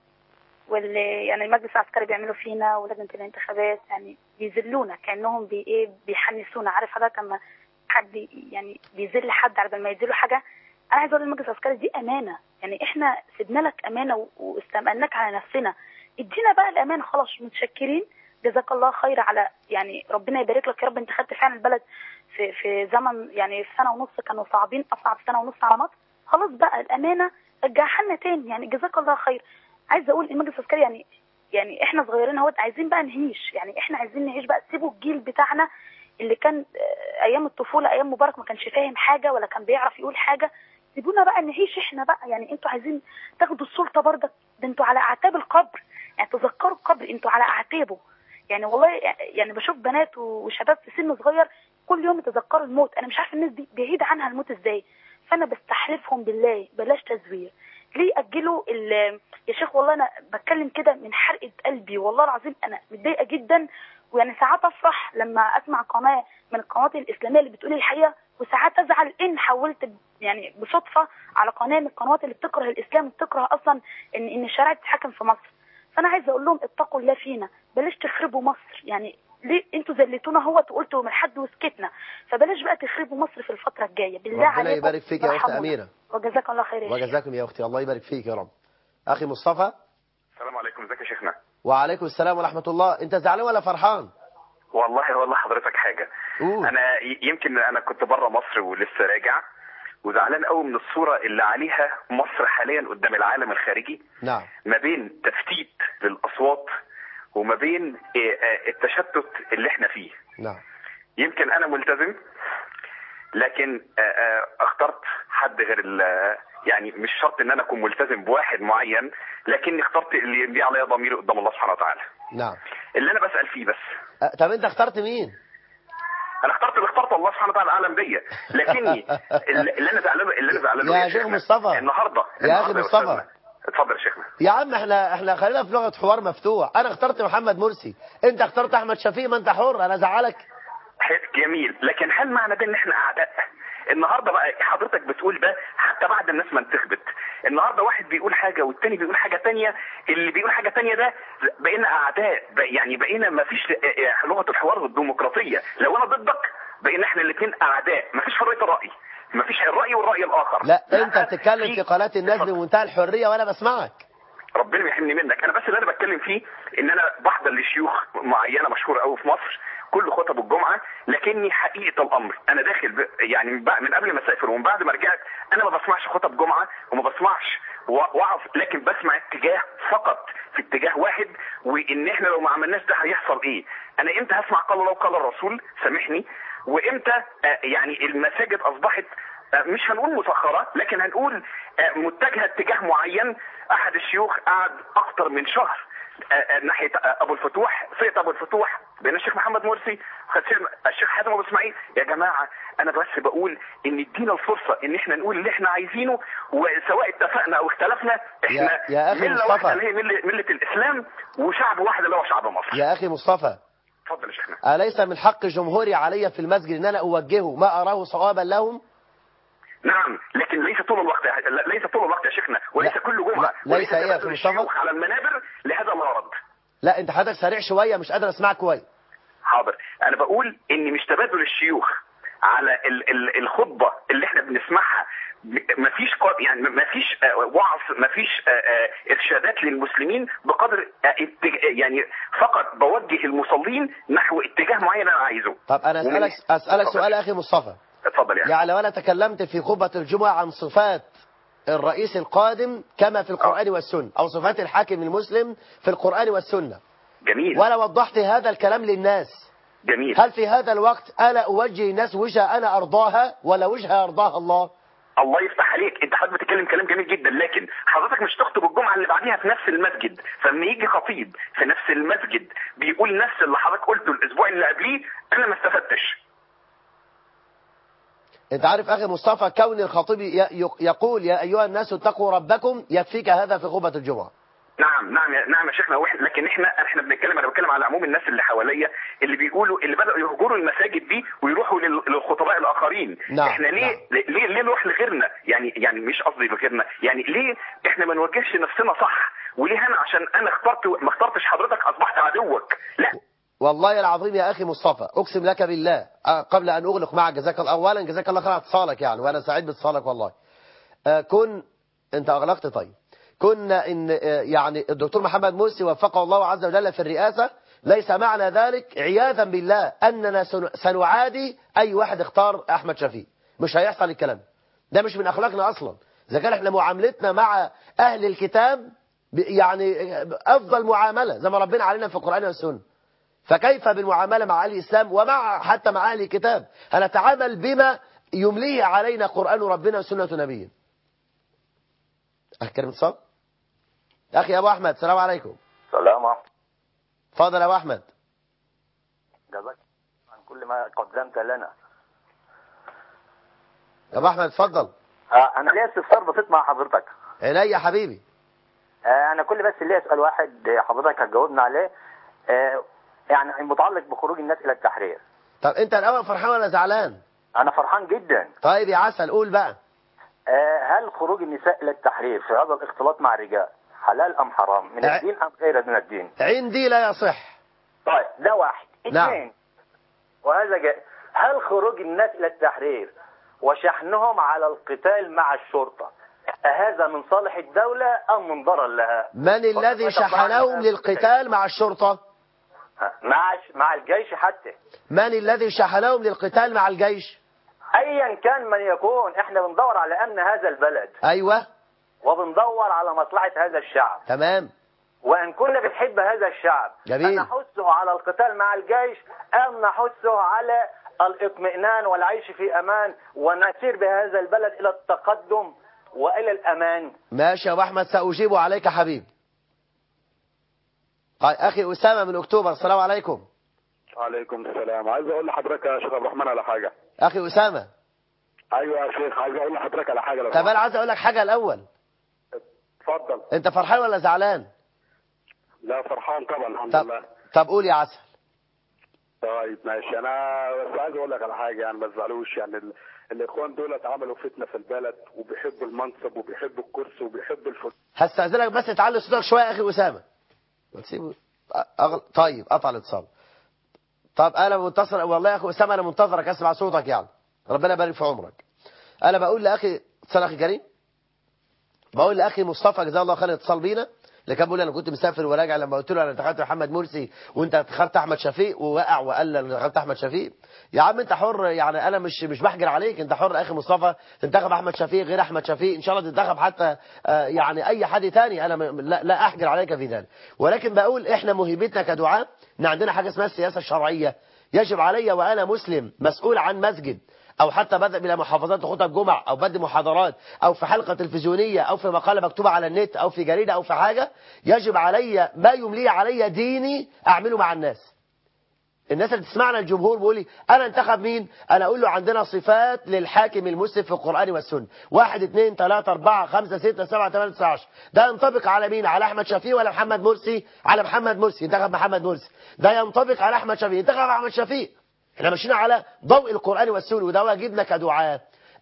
واللي يعني المجلس العسكري بيعملوا فينا ولجنه الانتخابات يعني بيذلونا كانهم بي ايه بيحنسونا عارف حضرتك لما حد يعني بيذل حد على بال ما يديله حاجه انا عايز اقول للمجلس العسكري دي امانه يعني احنا سيبنا لك امانه و- واستأمناك على نفسنا ادينا بقى الامانه خلاص متشكرين جزاك الله خير على يعني ربنا يبارك لك يا رب انت خدت فعلا البلد في في زمن يعني في سنه ونص كانوا صعبين اصعب سنه ونص على مصر خلاص بقى الامانه رجعها لنا تاني يعني جزاك الله خير عايزه اقول المجلس العسكري يعني يعني احنا صغيرين اهوت عايزين بقى نعيش يعني احنا عايزين نعيش بقى سيبوا الجيل بتاعنا اللي كان آه، ايام الطفوله ايام مبارك ما كانش فاهم حاجه ولا كان بيعرف يقول حاجه سيبونا بقى نعيش احنا بقى يعني انتوا عايزين تاخدوا السلطه برضك ده انتوا على اعتاب القبر يعني تذكروا القبر انتوا على اعتابه يعني والله يعني بشوف بنات وشباب في سن صغير كل يوم يتذكروا الموت انا مش عارفه الناس دي بعيد عنها الموت ازاي فانا بستحلفهم بالله بلاش تزوير ليه اجلوا ال- يا شيخ والله انا بتكلم كده من حرقه قلبي والله العظيم انا متضايقه جدا ويعني ساعات افرح لما اسمع قناه من القنوات الاسلاميه اللي بتقول الحقيقه وساعات ازعل ان حولت ب- يعني بصدفه على قناه من القنوات اللي بتكره الاسلام وبتكره اصلا ان ان الشريعه تتحكم في مصر فانا عايزه اقول لهم اتقوا الله فينا بلاش تخربوا مصر يعني ليه انتوا زلتونا هو وقلتوا من حد وسكتنا فبلاش بقى تخربوا مصر في الفتره الجايه بالله ربنا عليكم يبارك فيك يا أخت ارحمونا. أميرة وجزاك الله خير يا شيخ. وجزاكم يا أختي الله يبارك فيك يا رب أخي مصطفى السلام عليكم ازيك يا شيخنا وعليكم السلام ورحمة الله أنت زعلان ولا فرحان والله والله حضرتك حاجه قول. انا ي- يمكن انا كنت بره مصر ولسه راجع وزعلان قوي من الصوره اللي عليها مصر حاليا قدام العالم الخارجي نعم ما بين تفتيت للاصوات وما بين آه، آه، التشتت اللي احنا فيه نعم يمكن انا ملتزم لكن آه، آه، اخترت حد غير ال- يعني مش شرط ان انا اكون ملتزم بواحد معين لكني اخترت اللي اللي عليا ضميري قدام الله سبحانه وتعالى نعم اللي انا بسال فيه بس أه، طب أنت اخترت مين انا اخترت اللي اخترته الله سبحانه وتعالى اعلم بيا لكني اللي انا زعلان اللي انا زعلان يا له شيخ شيخنا، مصطفى. النهارده يا النهاردة أخي مصطفى. أستاذنا. اتفضل يا شيخنا يا عم احنا احنا خلينا في لغة حوار مفتوح انا اخترت محمد مرسي انت اخترت احمد شفيق ما انت حر انا زعلك ح- جميل لكن هل معنى ده ان احنا اعداء النهارده بقى حضرتك بتقول ده حتى بعد الناس ما انتخبت النهارده واحد بيقول حاجه والتاني بيقول حاجه تانية اللي بيقول حاجه تانية ده بقينا اعداء بق- يعني بقينا ما فيش اه، لغه الحوار والديمقراطيه لو انا ضدك بقينا احنا الاثنين اعداء ما فيش حريه الراي ما فيش الراي والراي الاخر لا انت بتتكلم في قناة الناس بمنتهى الحرية وانا بسمعك ربنا يحميني منك انا بس اللي انا بتكلم فيه ان انا بحضر لشيوخ معينه مشهوره قوي في مصر كل خطب الجمعه لكني حقيقه الامر انا داخل ب... يعني من بع- من قبل ما اسافر ومن بعد ما رجعت انا ما بسمعش خطب جمعه وما بسمعش و- وعظ لكن بسمع اتجاه فقط في اتجاه واحد وان احنا لو ما عملناش ده هيحصل ايه انا امتى هسمع قال الله وقال الرسول سامحني وامتى آه، يعني المساجد اصبحت آه، مش هنقول مسخرة لكن هنقول آه، متجهة اتجاه معين احد الشيوخ قعد اكتر من شهر آه، آه، ناحية آه، ابو الفتوح فئة ابو الفتوح بين الشيخ محمد مرسي وخد الشيخ حاتم ابو اسماعيل يا جماعة انا بس بقول ان ادينا الفرصة ان احنا نقول اللي احنا عايزينه وسواء اتفقنا او اختلفنا احنا يا- يا أخي ملة مصطفى. واحدة اللي هي ملة, ملة الاسلام وشعب واحد اللي هو شعب مصر يا اخي مصطفى اتفضل يا شيخنا أليس من حق جمهوري علي في المسجد ان انا اوجهه ما اراه صوابا لهم نعم لكن ليس طول الوقت لا- ليس طول الوقت يا شيخنا وليس لا، كل جمعه لا، وليس ليس إيه يا تبادل أخي مصطفى؟ الشيوخ على المنابر لهذا الغرض لا انت حضرتك سريع شوية مش قادر اسمعك كويس حاضر انا بقول ان مش تبادل الشيوخ على ال ال الخطبه اللي احنا بنسمعها ب- مفيش قا- يعني مفيش آه، وعظ مفيش آه، آه، ارشادات للمسلمين بقدر آه، اتج- يعني فقط بوجه المصلين نحو اتجاه معين انا عايزه طب انا ومن- اسالك اسالك اتفضل. سؤال يا اخي مصطفى اتفضل يا يعني لو انا تكلمت في خطبه الجمعه عن صفات الرئيس القادم كما في القران والسنه او صفات الحاكم المسلم في القران والسنه جميل ولا وضحت هذا الكلام للناس جميل هل في هذا الوقت انا اوجه الناس وجهه انا ارضاها ولا وجهه يرضاها الله الله يفتح عليك انت حضرتك بتتكلم كلام جميل جدا لكن حضرتك مش تخطب الجمعه اللي بعديها في نفس المسجد فلما يجي خطيب في نفس المسجد بيقول نفس اللي حضرتك قلته الاسبوع اللي قبليه انا ما استفدتش انت عارف اخي مصطفى كون الخطيب ي- يقول يا ايها الناس اتقوا ربكم يكفيك هذا في خطبه الجمعه نعم نعم يا نعم يا شيخنا واحد لكن احنا احنا بنتكلم انا بتكلم على عموم الناس اللي حواليا اللي بيقولوا اللي بداوا يهجروا المساجد دي ويروحوا لل- للخطباء الاخرين نعم، احنا ليه نعم. ليه ليه نروح لغيرنا يعني يعني مش قصدي لغيرنا يعني ليه احنا ما نوجهش نفسنا صح وليه انا عشان انا اخترت ما اخترتش حضرتك اصبحت عدوك لا والله العظيم يا اخي مصطفى اقسم لك بالله آه، قبل ان اغلق معك جزاك الله اولا جزاك الله خير على اتصالك يعني وانا سعيد باتصالك والله آه، كن انت اغلقت طيب كنا ان آه، يعني الدكتور محمد مرسي وفقه الله عز وجل في الرئاسه ليس معنى ذلك عياذا بالله اننا سن- سنعادي اي واحد اختار احمد شفيق مش هيحصل الكلام ده مش من اخلاقنا اصلا اذا كان احنا معاملتنا مع اهل الكتاب ب- يعني آه، افضل معامله زي ما ربنا علينا في القران والسنه فكيف بالمعاملة مع أهل الإسلام ومع حتى مع أهل الكتاب هنتعامل بما يمليه علينا قرآن ربنا وسنة نبيه أحكي اتصال أخي أبو أحمد السلام عليكم سلام عليكم. تفضل يا أبو أحمد جزاك عن كل ما قدمت لنا يا أبو أحمد تفضل آه انا ليا استفسار بسيط مع حضرتك عينيا يا حبيبي آه انا كل بس ليا اسال واحد آه، حضرتك هتجاوبنا عليه آه يعني متعلق بخروج الناس الى التحرير طب أنت الأول فرحان ولا زعلان انا فرحان جدا طيب يا عسل قول بقى آه هل خروج النساء الى التحرير في هذا الاختلاط مع الرجال حلال ام حرام من آه. الدين ام غير من الدين عندي لا يصح طيب ده واحد نعم. اثنين وهذا جاء هل خروج الناس الى التحرير وشحنهم على القتال مع الشرطة هذا من صالح الدولة ام من ضرر لها من الذي شحنهم للقتال مع الشرطة مع مع الجيش حتى من الذي شحنهم للقتال مع الجيش ايا كان من يكون احنا بندور على امن هذا البلد أيوة وبندور على مصلحة هذا الشعب تمام وان كنا بنحب هذا الشعب جميل. نحثه على القتال مع الجيش ام نحثه على الاطمئنان والعيش في امان ونسير بهذا البلد الى التقدم والى الامان ماشي يا أبو أحمد سأجيب عليك حبيبي طيب أخي أسامة من أكتوبر السلام عليكم عليكم السلام عايز اقول لحضرتك يا شيخ عبد الرحمن على حاجه أخي أسامة ايوه يا شيخ عايز اقول لحضرتك على حاجه لو طب أنا عايز أقول لك حاجة الأول اتفضل أنت فرحان ولا زعلان لا فرحان طبعا الحمد طب لله طب قول يا عسل طيب ماشي انا بس عايز اقول لك على حاجه يعني ما تزعلوش يعني ال... الاخوان دول عملوا فتنه في البلد وبيحبوا المنصب وبيحبوا الكرسي وبيحبوا الفلوس هستأذنك بس تعلي صوتك شوية يا أخي أسامة وتسيبه أغل... طيب قطع الاتصال طب أنا منتصر والله يا أخي أسامة أنا منتظرك أسمع صوتك يعني ربنا يبارك في عمرك أنا بقول لأخي اتصال أخي كريم بقول لأخي مصطفى جزاه الله خير اتصال بينا اللي كان بيقول انا كنت مسافر وراجع لما قلت له انا انتخبت محمد مرسي وانت انتخبت احمد شفيق ووقع وقال لي انا انتخبت احمد شفيق يا عم انت حر يعني انا مش مش بحجر عليك انت حر اخي مصطفى تنتخب احمد شفيق غير احمد شفيق ان شاء الله تنتخب حتى آه، يعني اي حد تاني انا م- لا, لا احجر عليك في ذلك ولكن بقول احنا مهمتنا كدعاء ان عندنا حاجه اسمها السياسه الشرعيه يجب علي وانا مسلم مسؤول عن مسجد او حتى بذهب الى محافظات وخطب جمع او بدي محاضرات او في حلقه تلفزيونيه او في مقاله مكتوبه على النت او في جريده او في حاجه يجب علي ما يملي علي ديني اعمله مع الناس الناس اللي تسمعنا الجمهور بيقول لي انا انتخب مين انا اقول له عندنا صفات للحاكم المسلم في القران والسنه واحد اثنين ثلاثة أربعة خمسة ستة سبعة ثمانية تسعة عشر ده ينطبق على مين على احمد شفيق ولا محمد مرسي على محمد مرسي انتخب محمد مرسي ده ينطبق على احمد شفيق انتخب احمد شفيق احنا ماشيين على ضوء القران والسنه وده واجبنا كدعاة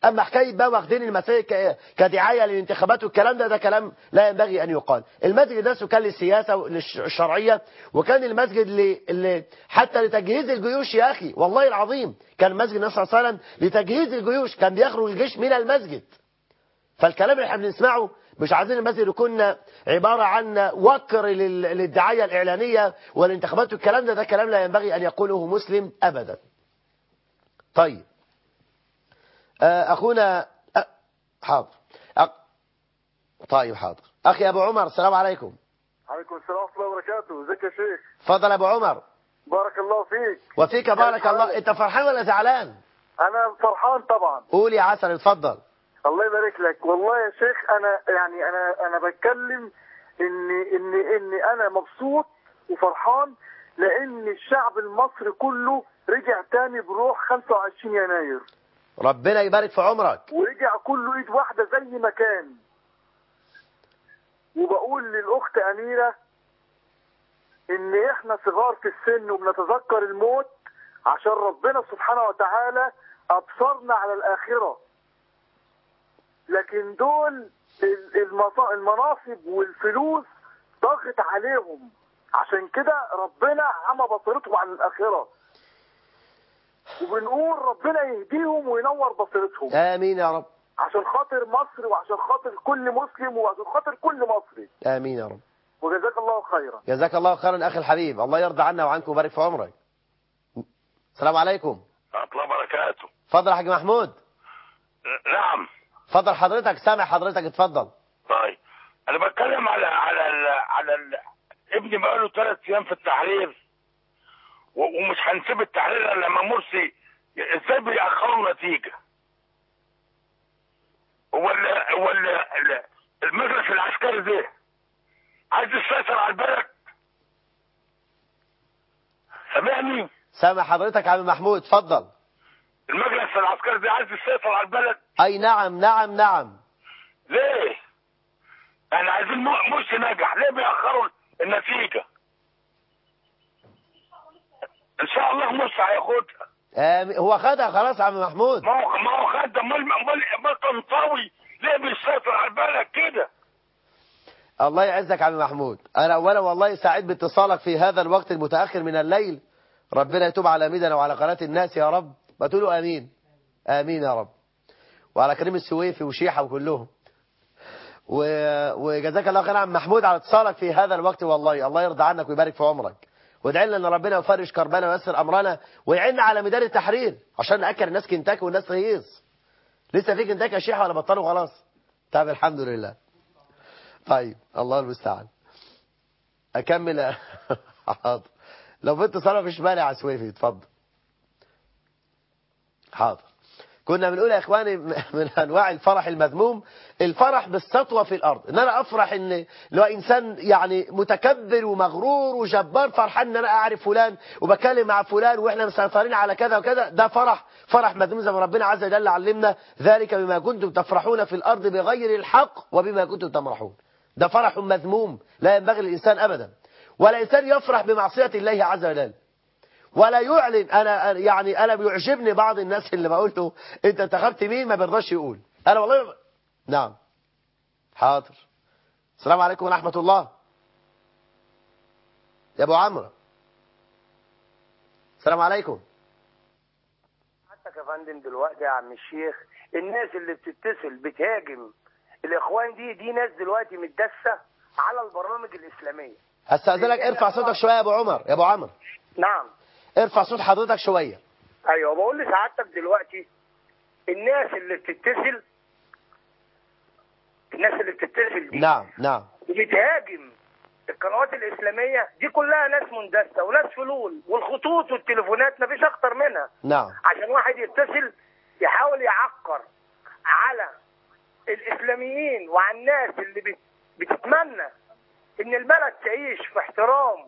اما حكايه بقى واخدين المساجد ك- كدعايه للانتخابات والكلام ده ده كلام لا ينبغي ان يقال المسجد نفسه كان للسياسه الشرعيه وكان المسجد ل... ل... حتى لتجهيز الجيوش يا اخي والله العظيم كان مسجد النبي صلى الله عليه وسلم لتجهيز الجيوش كان بيخرج الجيش من المسجد فالكلام اللي احنا بنسمعه مش عايزين المسجد يكون عبارة عن وكر لل- للدعاية الإعلانية والانتخابات والكلام ده ده كلام لا ينبغي أن يقوله مسلم أبدا طيب آه، أخونا أ- حاضر أ- طيب حاضر أخي أبو عمر السلام عليكم عليكم السلام ورحمة الله وبركاته ازيك يا شيخ تفضل أبو عمر بارك الله فيك وفيك بارك الله أنت فرحان ولا زعلان انا فرحان طبعا قول يا عسل اتفضل الله يبارك لك والله يا شيخ انا يعني انا انا بتكلم ان ان ان انا مبسوط وفرحان لان الشعب المصري كله رجع تاني بروح 25 يناير ربنا يبارك في عمرك ورجع كله ايد واحده زي ما كان وبقول للاخت اميره ان احنا صغار في السن وبنتذكر الموت عشان ربنا سبحانه وتعالى ابصرنا على الاخره لكن دول ال- المصا- المناصب والفلوس ضغط عليهم عشان كده ربنا عمى بصيرتهم عن الاخره وبنقول ربنا يهديهم وينور بصيرتهم آمين يا رب عشان خاطر مصر وعشان خاطر كل مسلم وعشان خاطر كل مصري آمين يا رب وجزاك الله خيرا جزاك الله خيرا أخي الحبيب الله يرضى عنا وعنك ويبارك في عمرك السلام عليكم ورحمة الله وبركاته اتفضل يا حاج محمود نعم اتفضل حضرتك سامع حضرتك اتفضل طيب انا بتكلم على على ال على ال ابني بقاله ثلاث ايام في التحرير و- ومش هنسيب التحرير الا لما مرسي ازاي بيأخروا النتيجة هو ال هو ال ال- المجلس العسكري ده عايز يسيطر على البلد سامعني سامع حضرتك يا عم محمود اتفضل المجلس العسكري ده عايز يسيطر على البلد أي نعم نعم نعم ليه؟ احنا عايزين م- مرسي نجح ليه بيأخروا النتيجة؟ ان شاء الله مرسي هياخدها آمين. هو خدها خلاص يا عم محمود ما هو ما هو خد امال امال امال طنطاوي ليه بيسيطر على البلد كده؟ الله يعزك يا عم محمود أنا أولا والله سعيد باتصالك في هذا الوقت المتأخر من الليل ربنا يتوب على ميدنا وعلى قناة الناس يا رب بتقولوا آمين آمين يا رب وعلى كريم السويفي وشيحة وكلهم و... وجزاك الله خير يا عم محمود على اتصالك في هذا الوقت والله الله يرضى عنك ويبارك في عمرك وادعي لنا ان ربنا يفرج كربنا ويسر امرنا ويعيننا على ميدان التحرير عشان ناكل الناس كنتاكي والناس تهيص لسه في كنتاكي يا شيحة ولا بطلوا خلاص طب الحمد لله طيب الله المستعان اكمل حاضر لو في اتصال مفيش مانع يا سويفي اتفضل حاضر كنا بنقول يا اخواني من انواع الفرح المذموم الفرح بالسطوه في الارض ان انا افرح ان لو انسان يعني متكبر ومغرور وجبار فرحان ان انا اعرف فلان وبكلم مع فلان واحنا مسيطرين على كذا وكذا ده فرح فرح مذموم زي ما ربنا عز وجل علمنا ذلك بما كنتم تفرحون في الارض بغير الحق وبما كنتم تمرحون ده فرح مذموم لا ينبغي للانسان ابدا ولا انسان يفرح بمعصيه الله عز وجل ولا يعلن انا يعني انا بيعجبني بعض الناس اللي بقول له انت انتخبت مين ما بيرضاش يقول انا والله ب... نعم حاضر السلام عليكم ورحمه الله يا ابو عمرو السلام عليكم حتى يا فندم دلوقتي يا عم الشيخ الناس اللي بتتصل بتهاجم الاخوان دي دي ناس دلوقتي متدسه على البرامج الاسلاميه هستاذنك ارفع صوتك شويه يا ابو عمر يا ابو عمرو نعم ارفع صوت حضرتك شويه ايوه بقول لسعادتك دلوقتي الناس اللي بتتصل الناس اللي بتتصل دي نعم نعم وبتهاجم القنوات الاسلاميه دي كلها ناس مندسه وناس فلول والخطوط والتليفونات مفيش اكتر منها نعم عشان واحد يتصل يحاول يعكر على الاسلاميين وعلى الناس اللي بت- بتتمنى ان البلد تعيش في احترام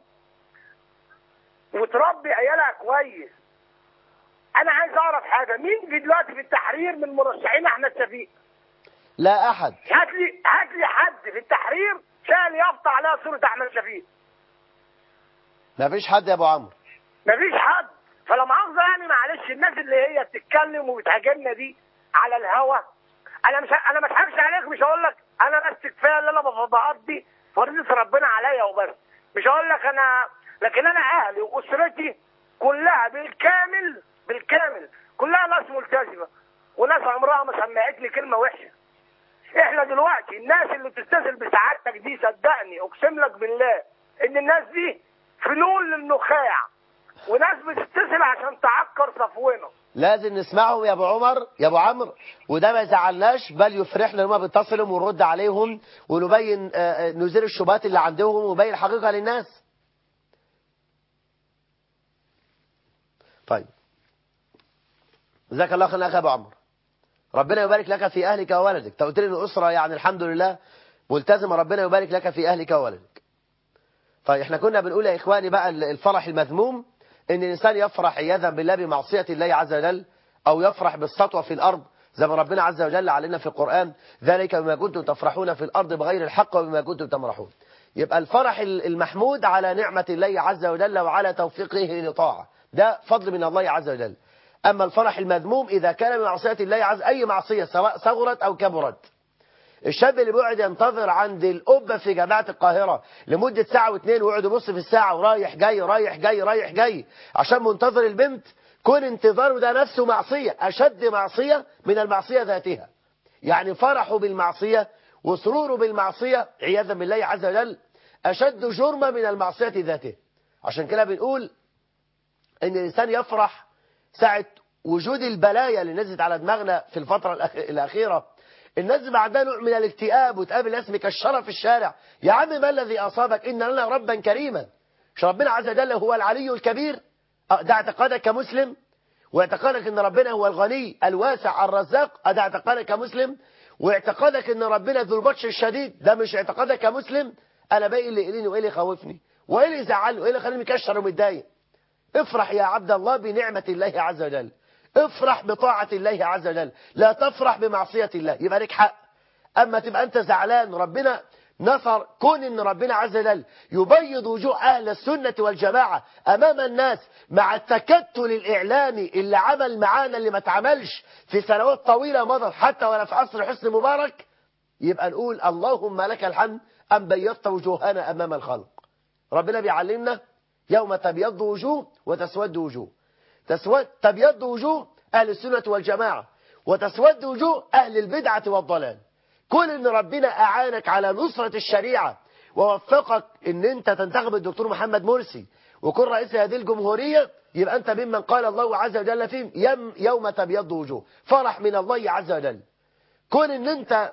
وتربي عيالها كويس انا عايز اعرف حاجه مين في دلوقتي في التحرير من مرشحين احمد شفيق لا احد هات لي هات لي حد في التحرير شال يافطه عليها صوره احمد شفيق ما فيش حد يا ابو عمرو مفيش حد فلا مؤاخذه يعني معلش الناس اللي هي بتتكلم وبتهاجمنا دي على الهوا انا مش انا ما اضحكش عليك مش هقول لك انا بس كفايه اللي انا بقضي فريضه ربنا عليا وبس مش هقول لك انا لكن انا اهلي واسرتي كلها بالكامل بالكامل كلها ناس ملتزمه وناس عمرها ما سمعت لي كلمه وحشه احنا دلوقتي الناس اللي بتتصل بسعادتك دي صدقني اقسم لك بالله ان الناس دي فنون للنخاع وناس بتتصل عشان تعكر صفونا لازم نسمعهم يا ابو عمر يا ابو عمرو وده ما يزعلناش بل يفرحنا ان هم بيتصلوا ونرد عليهم ونبين آه، آه، نزيل الشبهات اللي عندهم ونبين الحقيقه للناس طيب جزاك الله خير اخي ابو عمرو ربنا يبارك لك في اهلك وولدك انت قلت لي ان الاسره يعني الحمد لله ملتزمه ربنا يبارك لك في اهلك وولدك طيب احنا كنا بنقول يا اخواني بقى الفرح المذموم ان الانسان يفرح عياذا بالله بمعصيه الله عز وجل او يفرح بالسطوه في الارض زي ما ربنا عز وجل علينا في القران ذلك بما كنتم تفرحون في الارض بغير الحق وبما كنتم تمرحون يبقى الفرح المحمود على نعمه الله عز وجل وعلى توفيقه لطاعه ده فضل من الله عز وجل اما الفرح المذموم اذا كان بمعصيه الله عز اي معصيه سواء صغرت او كبرت الشاب اللي بيقعد ينتظر عند القبة في جامعة القاهرة لمدة ساعة واثنين ويقعد يبص في الساعة ورايح جاي رايح جاي رايح جاي عشان منتظر البنت كون انتظاره ده نفسه معصية أشد معصية من المعصية ذاتها يعني فرحه بالمعصية وسروره بالمعصية عياذا بالله عز وجل أشد جرما من المعصية ذاته عشان كده بنقول ان الإنسان يفرح ساعة وجود البلايا اللي نزلت على دماغنا في الفترة الأخ- الأخيرة الناس بقى عندها نوع من الاكتئاب وتقابل ناس مكشره في الشارع يا عم ما الذي اصابك ان لنا ربا كريما مش ربنا عز وجل هو العلي الكبير أه، ده اعتقادك كمسلم واعتقادك ان ربنا هو الغني الواسع الرزاق أه، ده اعتقادك كمسلم واعتقادك ان ربنا ذو البطش الشديد ده مش اعتقادك كمسلم انا بقى إيه اللي يقلقني وايه اللي يخوفني وايه اللي يزعلني وايه اللي يخليني مكشر ومتضايق افرح يا عبد الله بنعمة الله عز وجل افرح بطاعة الله عز وجل لا تفرح بمعصية الله يبقى لك حق أما تبقى أنت زعلان ربنا نصر كون ان ربنا عز وجل يبيض وجوه اهل السنة والجماعة امام الناس مع التكتل الاعلامي اللي عمل معانا اللي ما اتعملش في سنوات طويلة مضت حتى ولا في عصر حسن مبارك يبقى نقول اللهم لك الحمد أن بيضت وجوهنا أمام الخلق ربنا بيعلمنا يوم تبيض وجوه وتسود وجوه تسود تبيض وجوه أهل السنة والجماعة وتسود وجوه أهل البدعة والضلال كون ان ربنا أعانك على نصرة الشريعة ووفقك ان انت تنتخب الدكتور محمد مرسي وكن رئيس هذه الجمهورية يبقى انت ممن قال الله عز وجل فيهم يم يوم تبيض وجوه فرح من الله عز وجل كون ان انت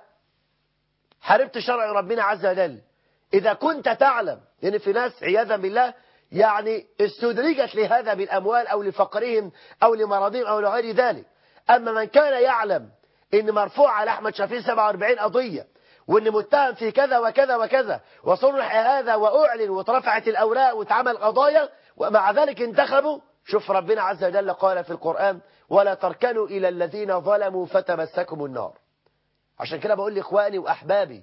حاربت شرع ربنا عز وجل إذا كنت تعلم لأن في ناس عياذا بالله يعني استدرجت لهذا بالأموال أو لفقرهم أو لمرضهم أو لغير ذلك أما من كان يعلم إن مرفوع على أحمد شفيق 47 قضية وإن متهم في كذا وكذا وكذا وصرح هذا وأعلن واترفعت الأوراق واتعمل قضايا ومع ذلك انتخبوا شوف ربنا عز وجل قال في القرآن ولا تركنوا إلى الذين ظلموا فتمسكم النار عشان كده بقول لإخواني وأحبابي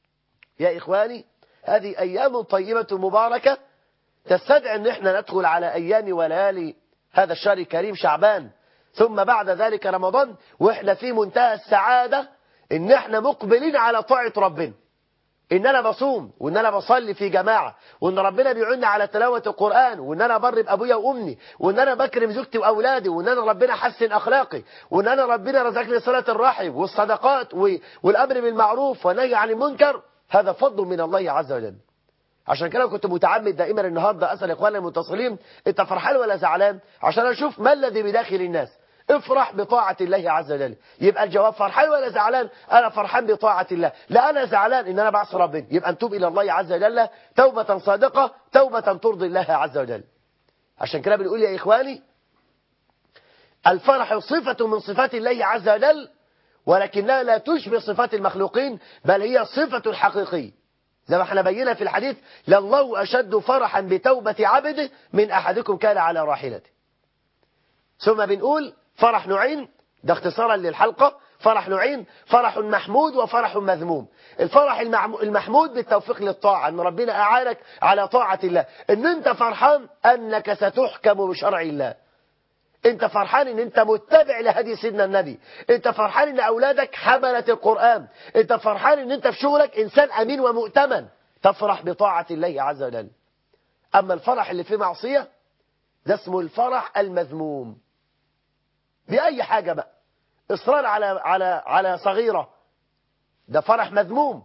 يا إخواني هذه أيام طيبة مباركة تستدعي أن احنا ندخل على أيام وليالي هذا الشهر الكريم شعبان ثم بعد ذلك رمضان وإحنا في منتهى السعادة إن احنا مقبلين على طاعة ربنا إن أنا بصوم وإن أنا بصلي في جماعة وإن ربنا بيعيننا على تلاوة القرآن وإن أنا بر بأبويا وأمي وإن أنا بكرم زوجتي وأولادي وإن أنا ربنا حسن أخلاقي وإن أنا ربنا رزقني صلة الرحم والصدقات و- والأمر بالمعروف والنهي عن المنكر هذا فضل من الله عز وجل عشان كده كنت متعمد دائما النهارده اسال اخواننا المتصلين انت فرحان ولا زعلان عشان اشوف ما الذي بداخل الناس افرح بطاعة الله عز وجل يبقى الجواب فرحان ولا زعلان انا فرحان بطاعة الله لا انا زعلان ان انا بعصي ربنا يبقى نتوب الى الله عز وجل توبة صادقة توبة ترضي الله عز وجل عشان كده بنقول يا اخواني الفرح صفة من صفات الله عز وجل ولكنها لا تشبه صفات المخلوقين بل هي صفة حقيقية زي ما احنا بينا في الحديث لله أشد فرحا بتوبة عبده من أحدكم كان على راحلته ثم بنقول فرح نوعين ده اختصارا للحلقة فرح نوعين فرح محمود وفرح مذموم الفرح المعم- المحمود بالتوفيق للطاعة ان ربنا أعانك على طاعة الله ان انت فرحان انك ستحكم بشرع الله انت فرحان ان انت متبع لهدي سيدنا النبي انت فرحان ان اولادك حملة القرآن انت فرحان ان انت في شغلك انسان امين ومؤتمن تفرح بطاعة الله عز وجل اما الفرح اللي فيه معصية ده اسمه الفرح المذموم بأي حاجة بقى إصرار على على على صغيرة ده فرح مذموم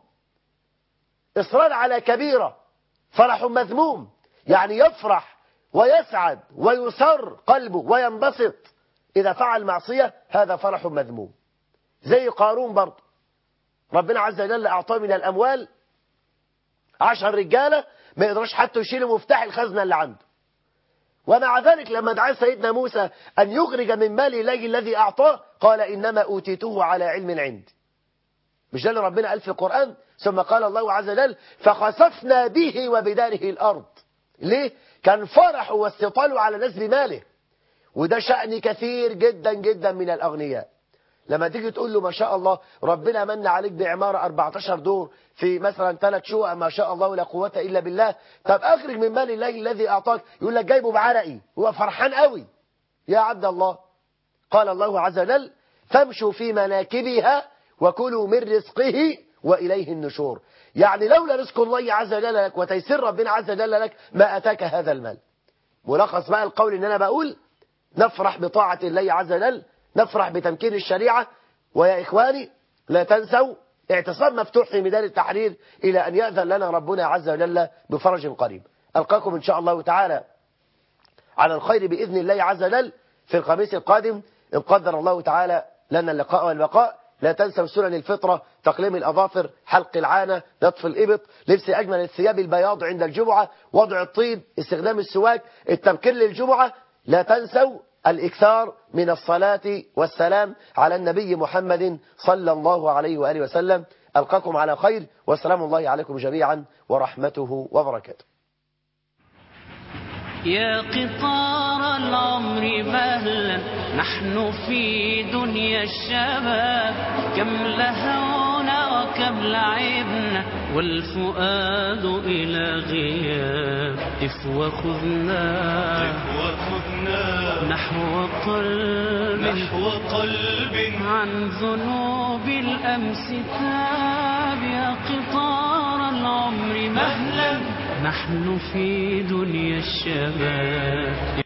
إصرار على كبيرة فرح مذموم يعني يفرح ويسعد ويسر قلبه وينبسط إذا فعل معصية هذا فرح مذموم زي قارون برضه ربنا عز وجل أعطاه من الأموال عشر رجالة ما يقدرش حتى يشيلوا مفتاح الخزنة اللي عنده ومع ذلك لما دعا سيدنا موسى أن يخرج من مال الله الذي أعطاه قال إنما أوتيته على علم عندي مش ده اللي ربنا قال في القرآن ثم قال الله عز وجل فخسفنا به وبداره الأرض ليه؟ كان فرحه واستطاله على ناس بماله وده شأن كثير جدا جدا من الأغنياء لما تيجي تقول له ما شاء الله ربنا من عليك بعمارة 14 دور في مثلا ثلاث شقق ما شاء الله ولا قوة إلا بالله طب أخرج من مال الله الذي أعطاك يقول لك جايبه بعرقي هو فرحان قوي يا عبد الله قال الله عز وجل فامشوا في مناكبها وكلوا من رزقه وإليه النشور يعني لولا رزق الله عز وجل لك وتيسير ربنا عز وجل لك ما أتاك هذا المال ملخص بقى القول إن أنا بقول نفرح بطاعة الله عز وجل نفرح بتمكين الشريعة ويا إخواني لا تنسوا اعتصام مفتوح في ميدان التحرير إلى أن يأذن لنا ربنا عز وجل بفرج قريب ألقاكم إن شاء الله تعالى على الخير بإذن الله عز وجل في الخميس القادم إن قدر الله تعالى لنا اللقاء والبقاء لا تنسوا سنن الفطرة تقليم الأظافر حلق العانة نطف الإبط لبس أجمل الثياب البياض عند الجمعة وضع الطيب استخدام السواك التبكير للجمعة لا تنسوا الإكثار من الصلاة والسلام على النبي محمد صلى الله عليه وآله وسلم ألقاكم على خير والسلام الله عليكم جميعا ورحمته وبركاته يا قطار العمر مهلا نحن في دنيا الشباب كم لهونا وكم لعبنا والفؤاد إلى غياب إف وخذنا نحو قلب نحو قلب عن ذنوب الأمس تاب يا قطار العمر مهلا نحن في دنيا الشباب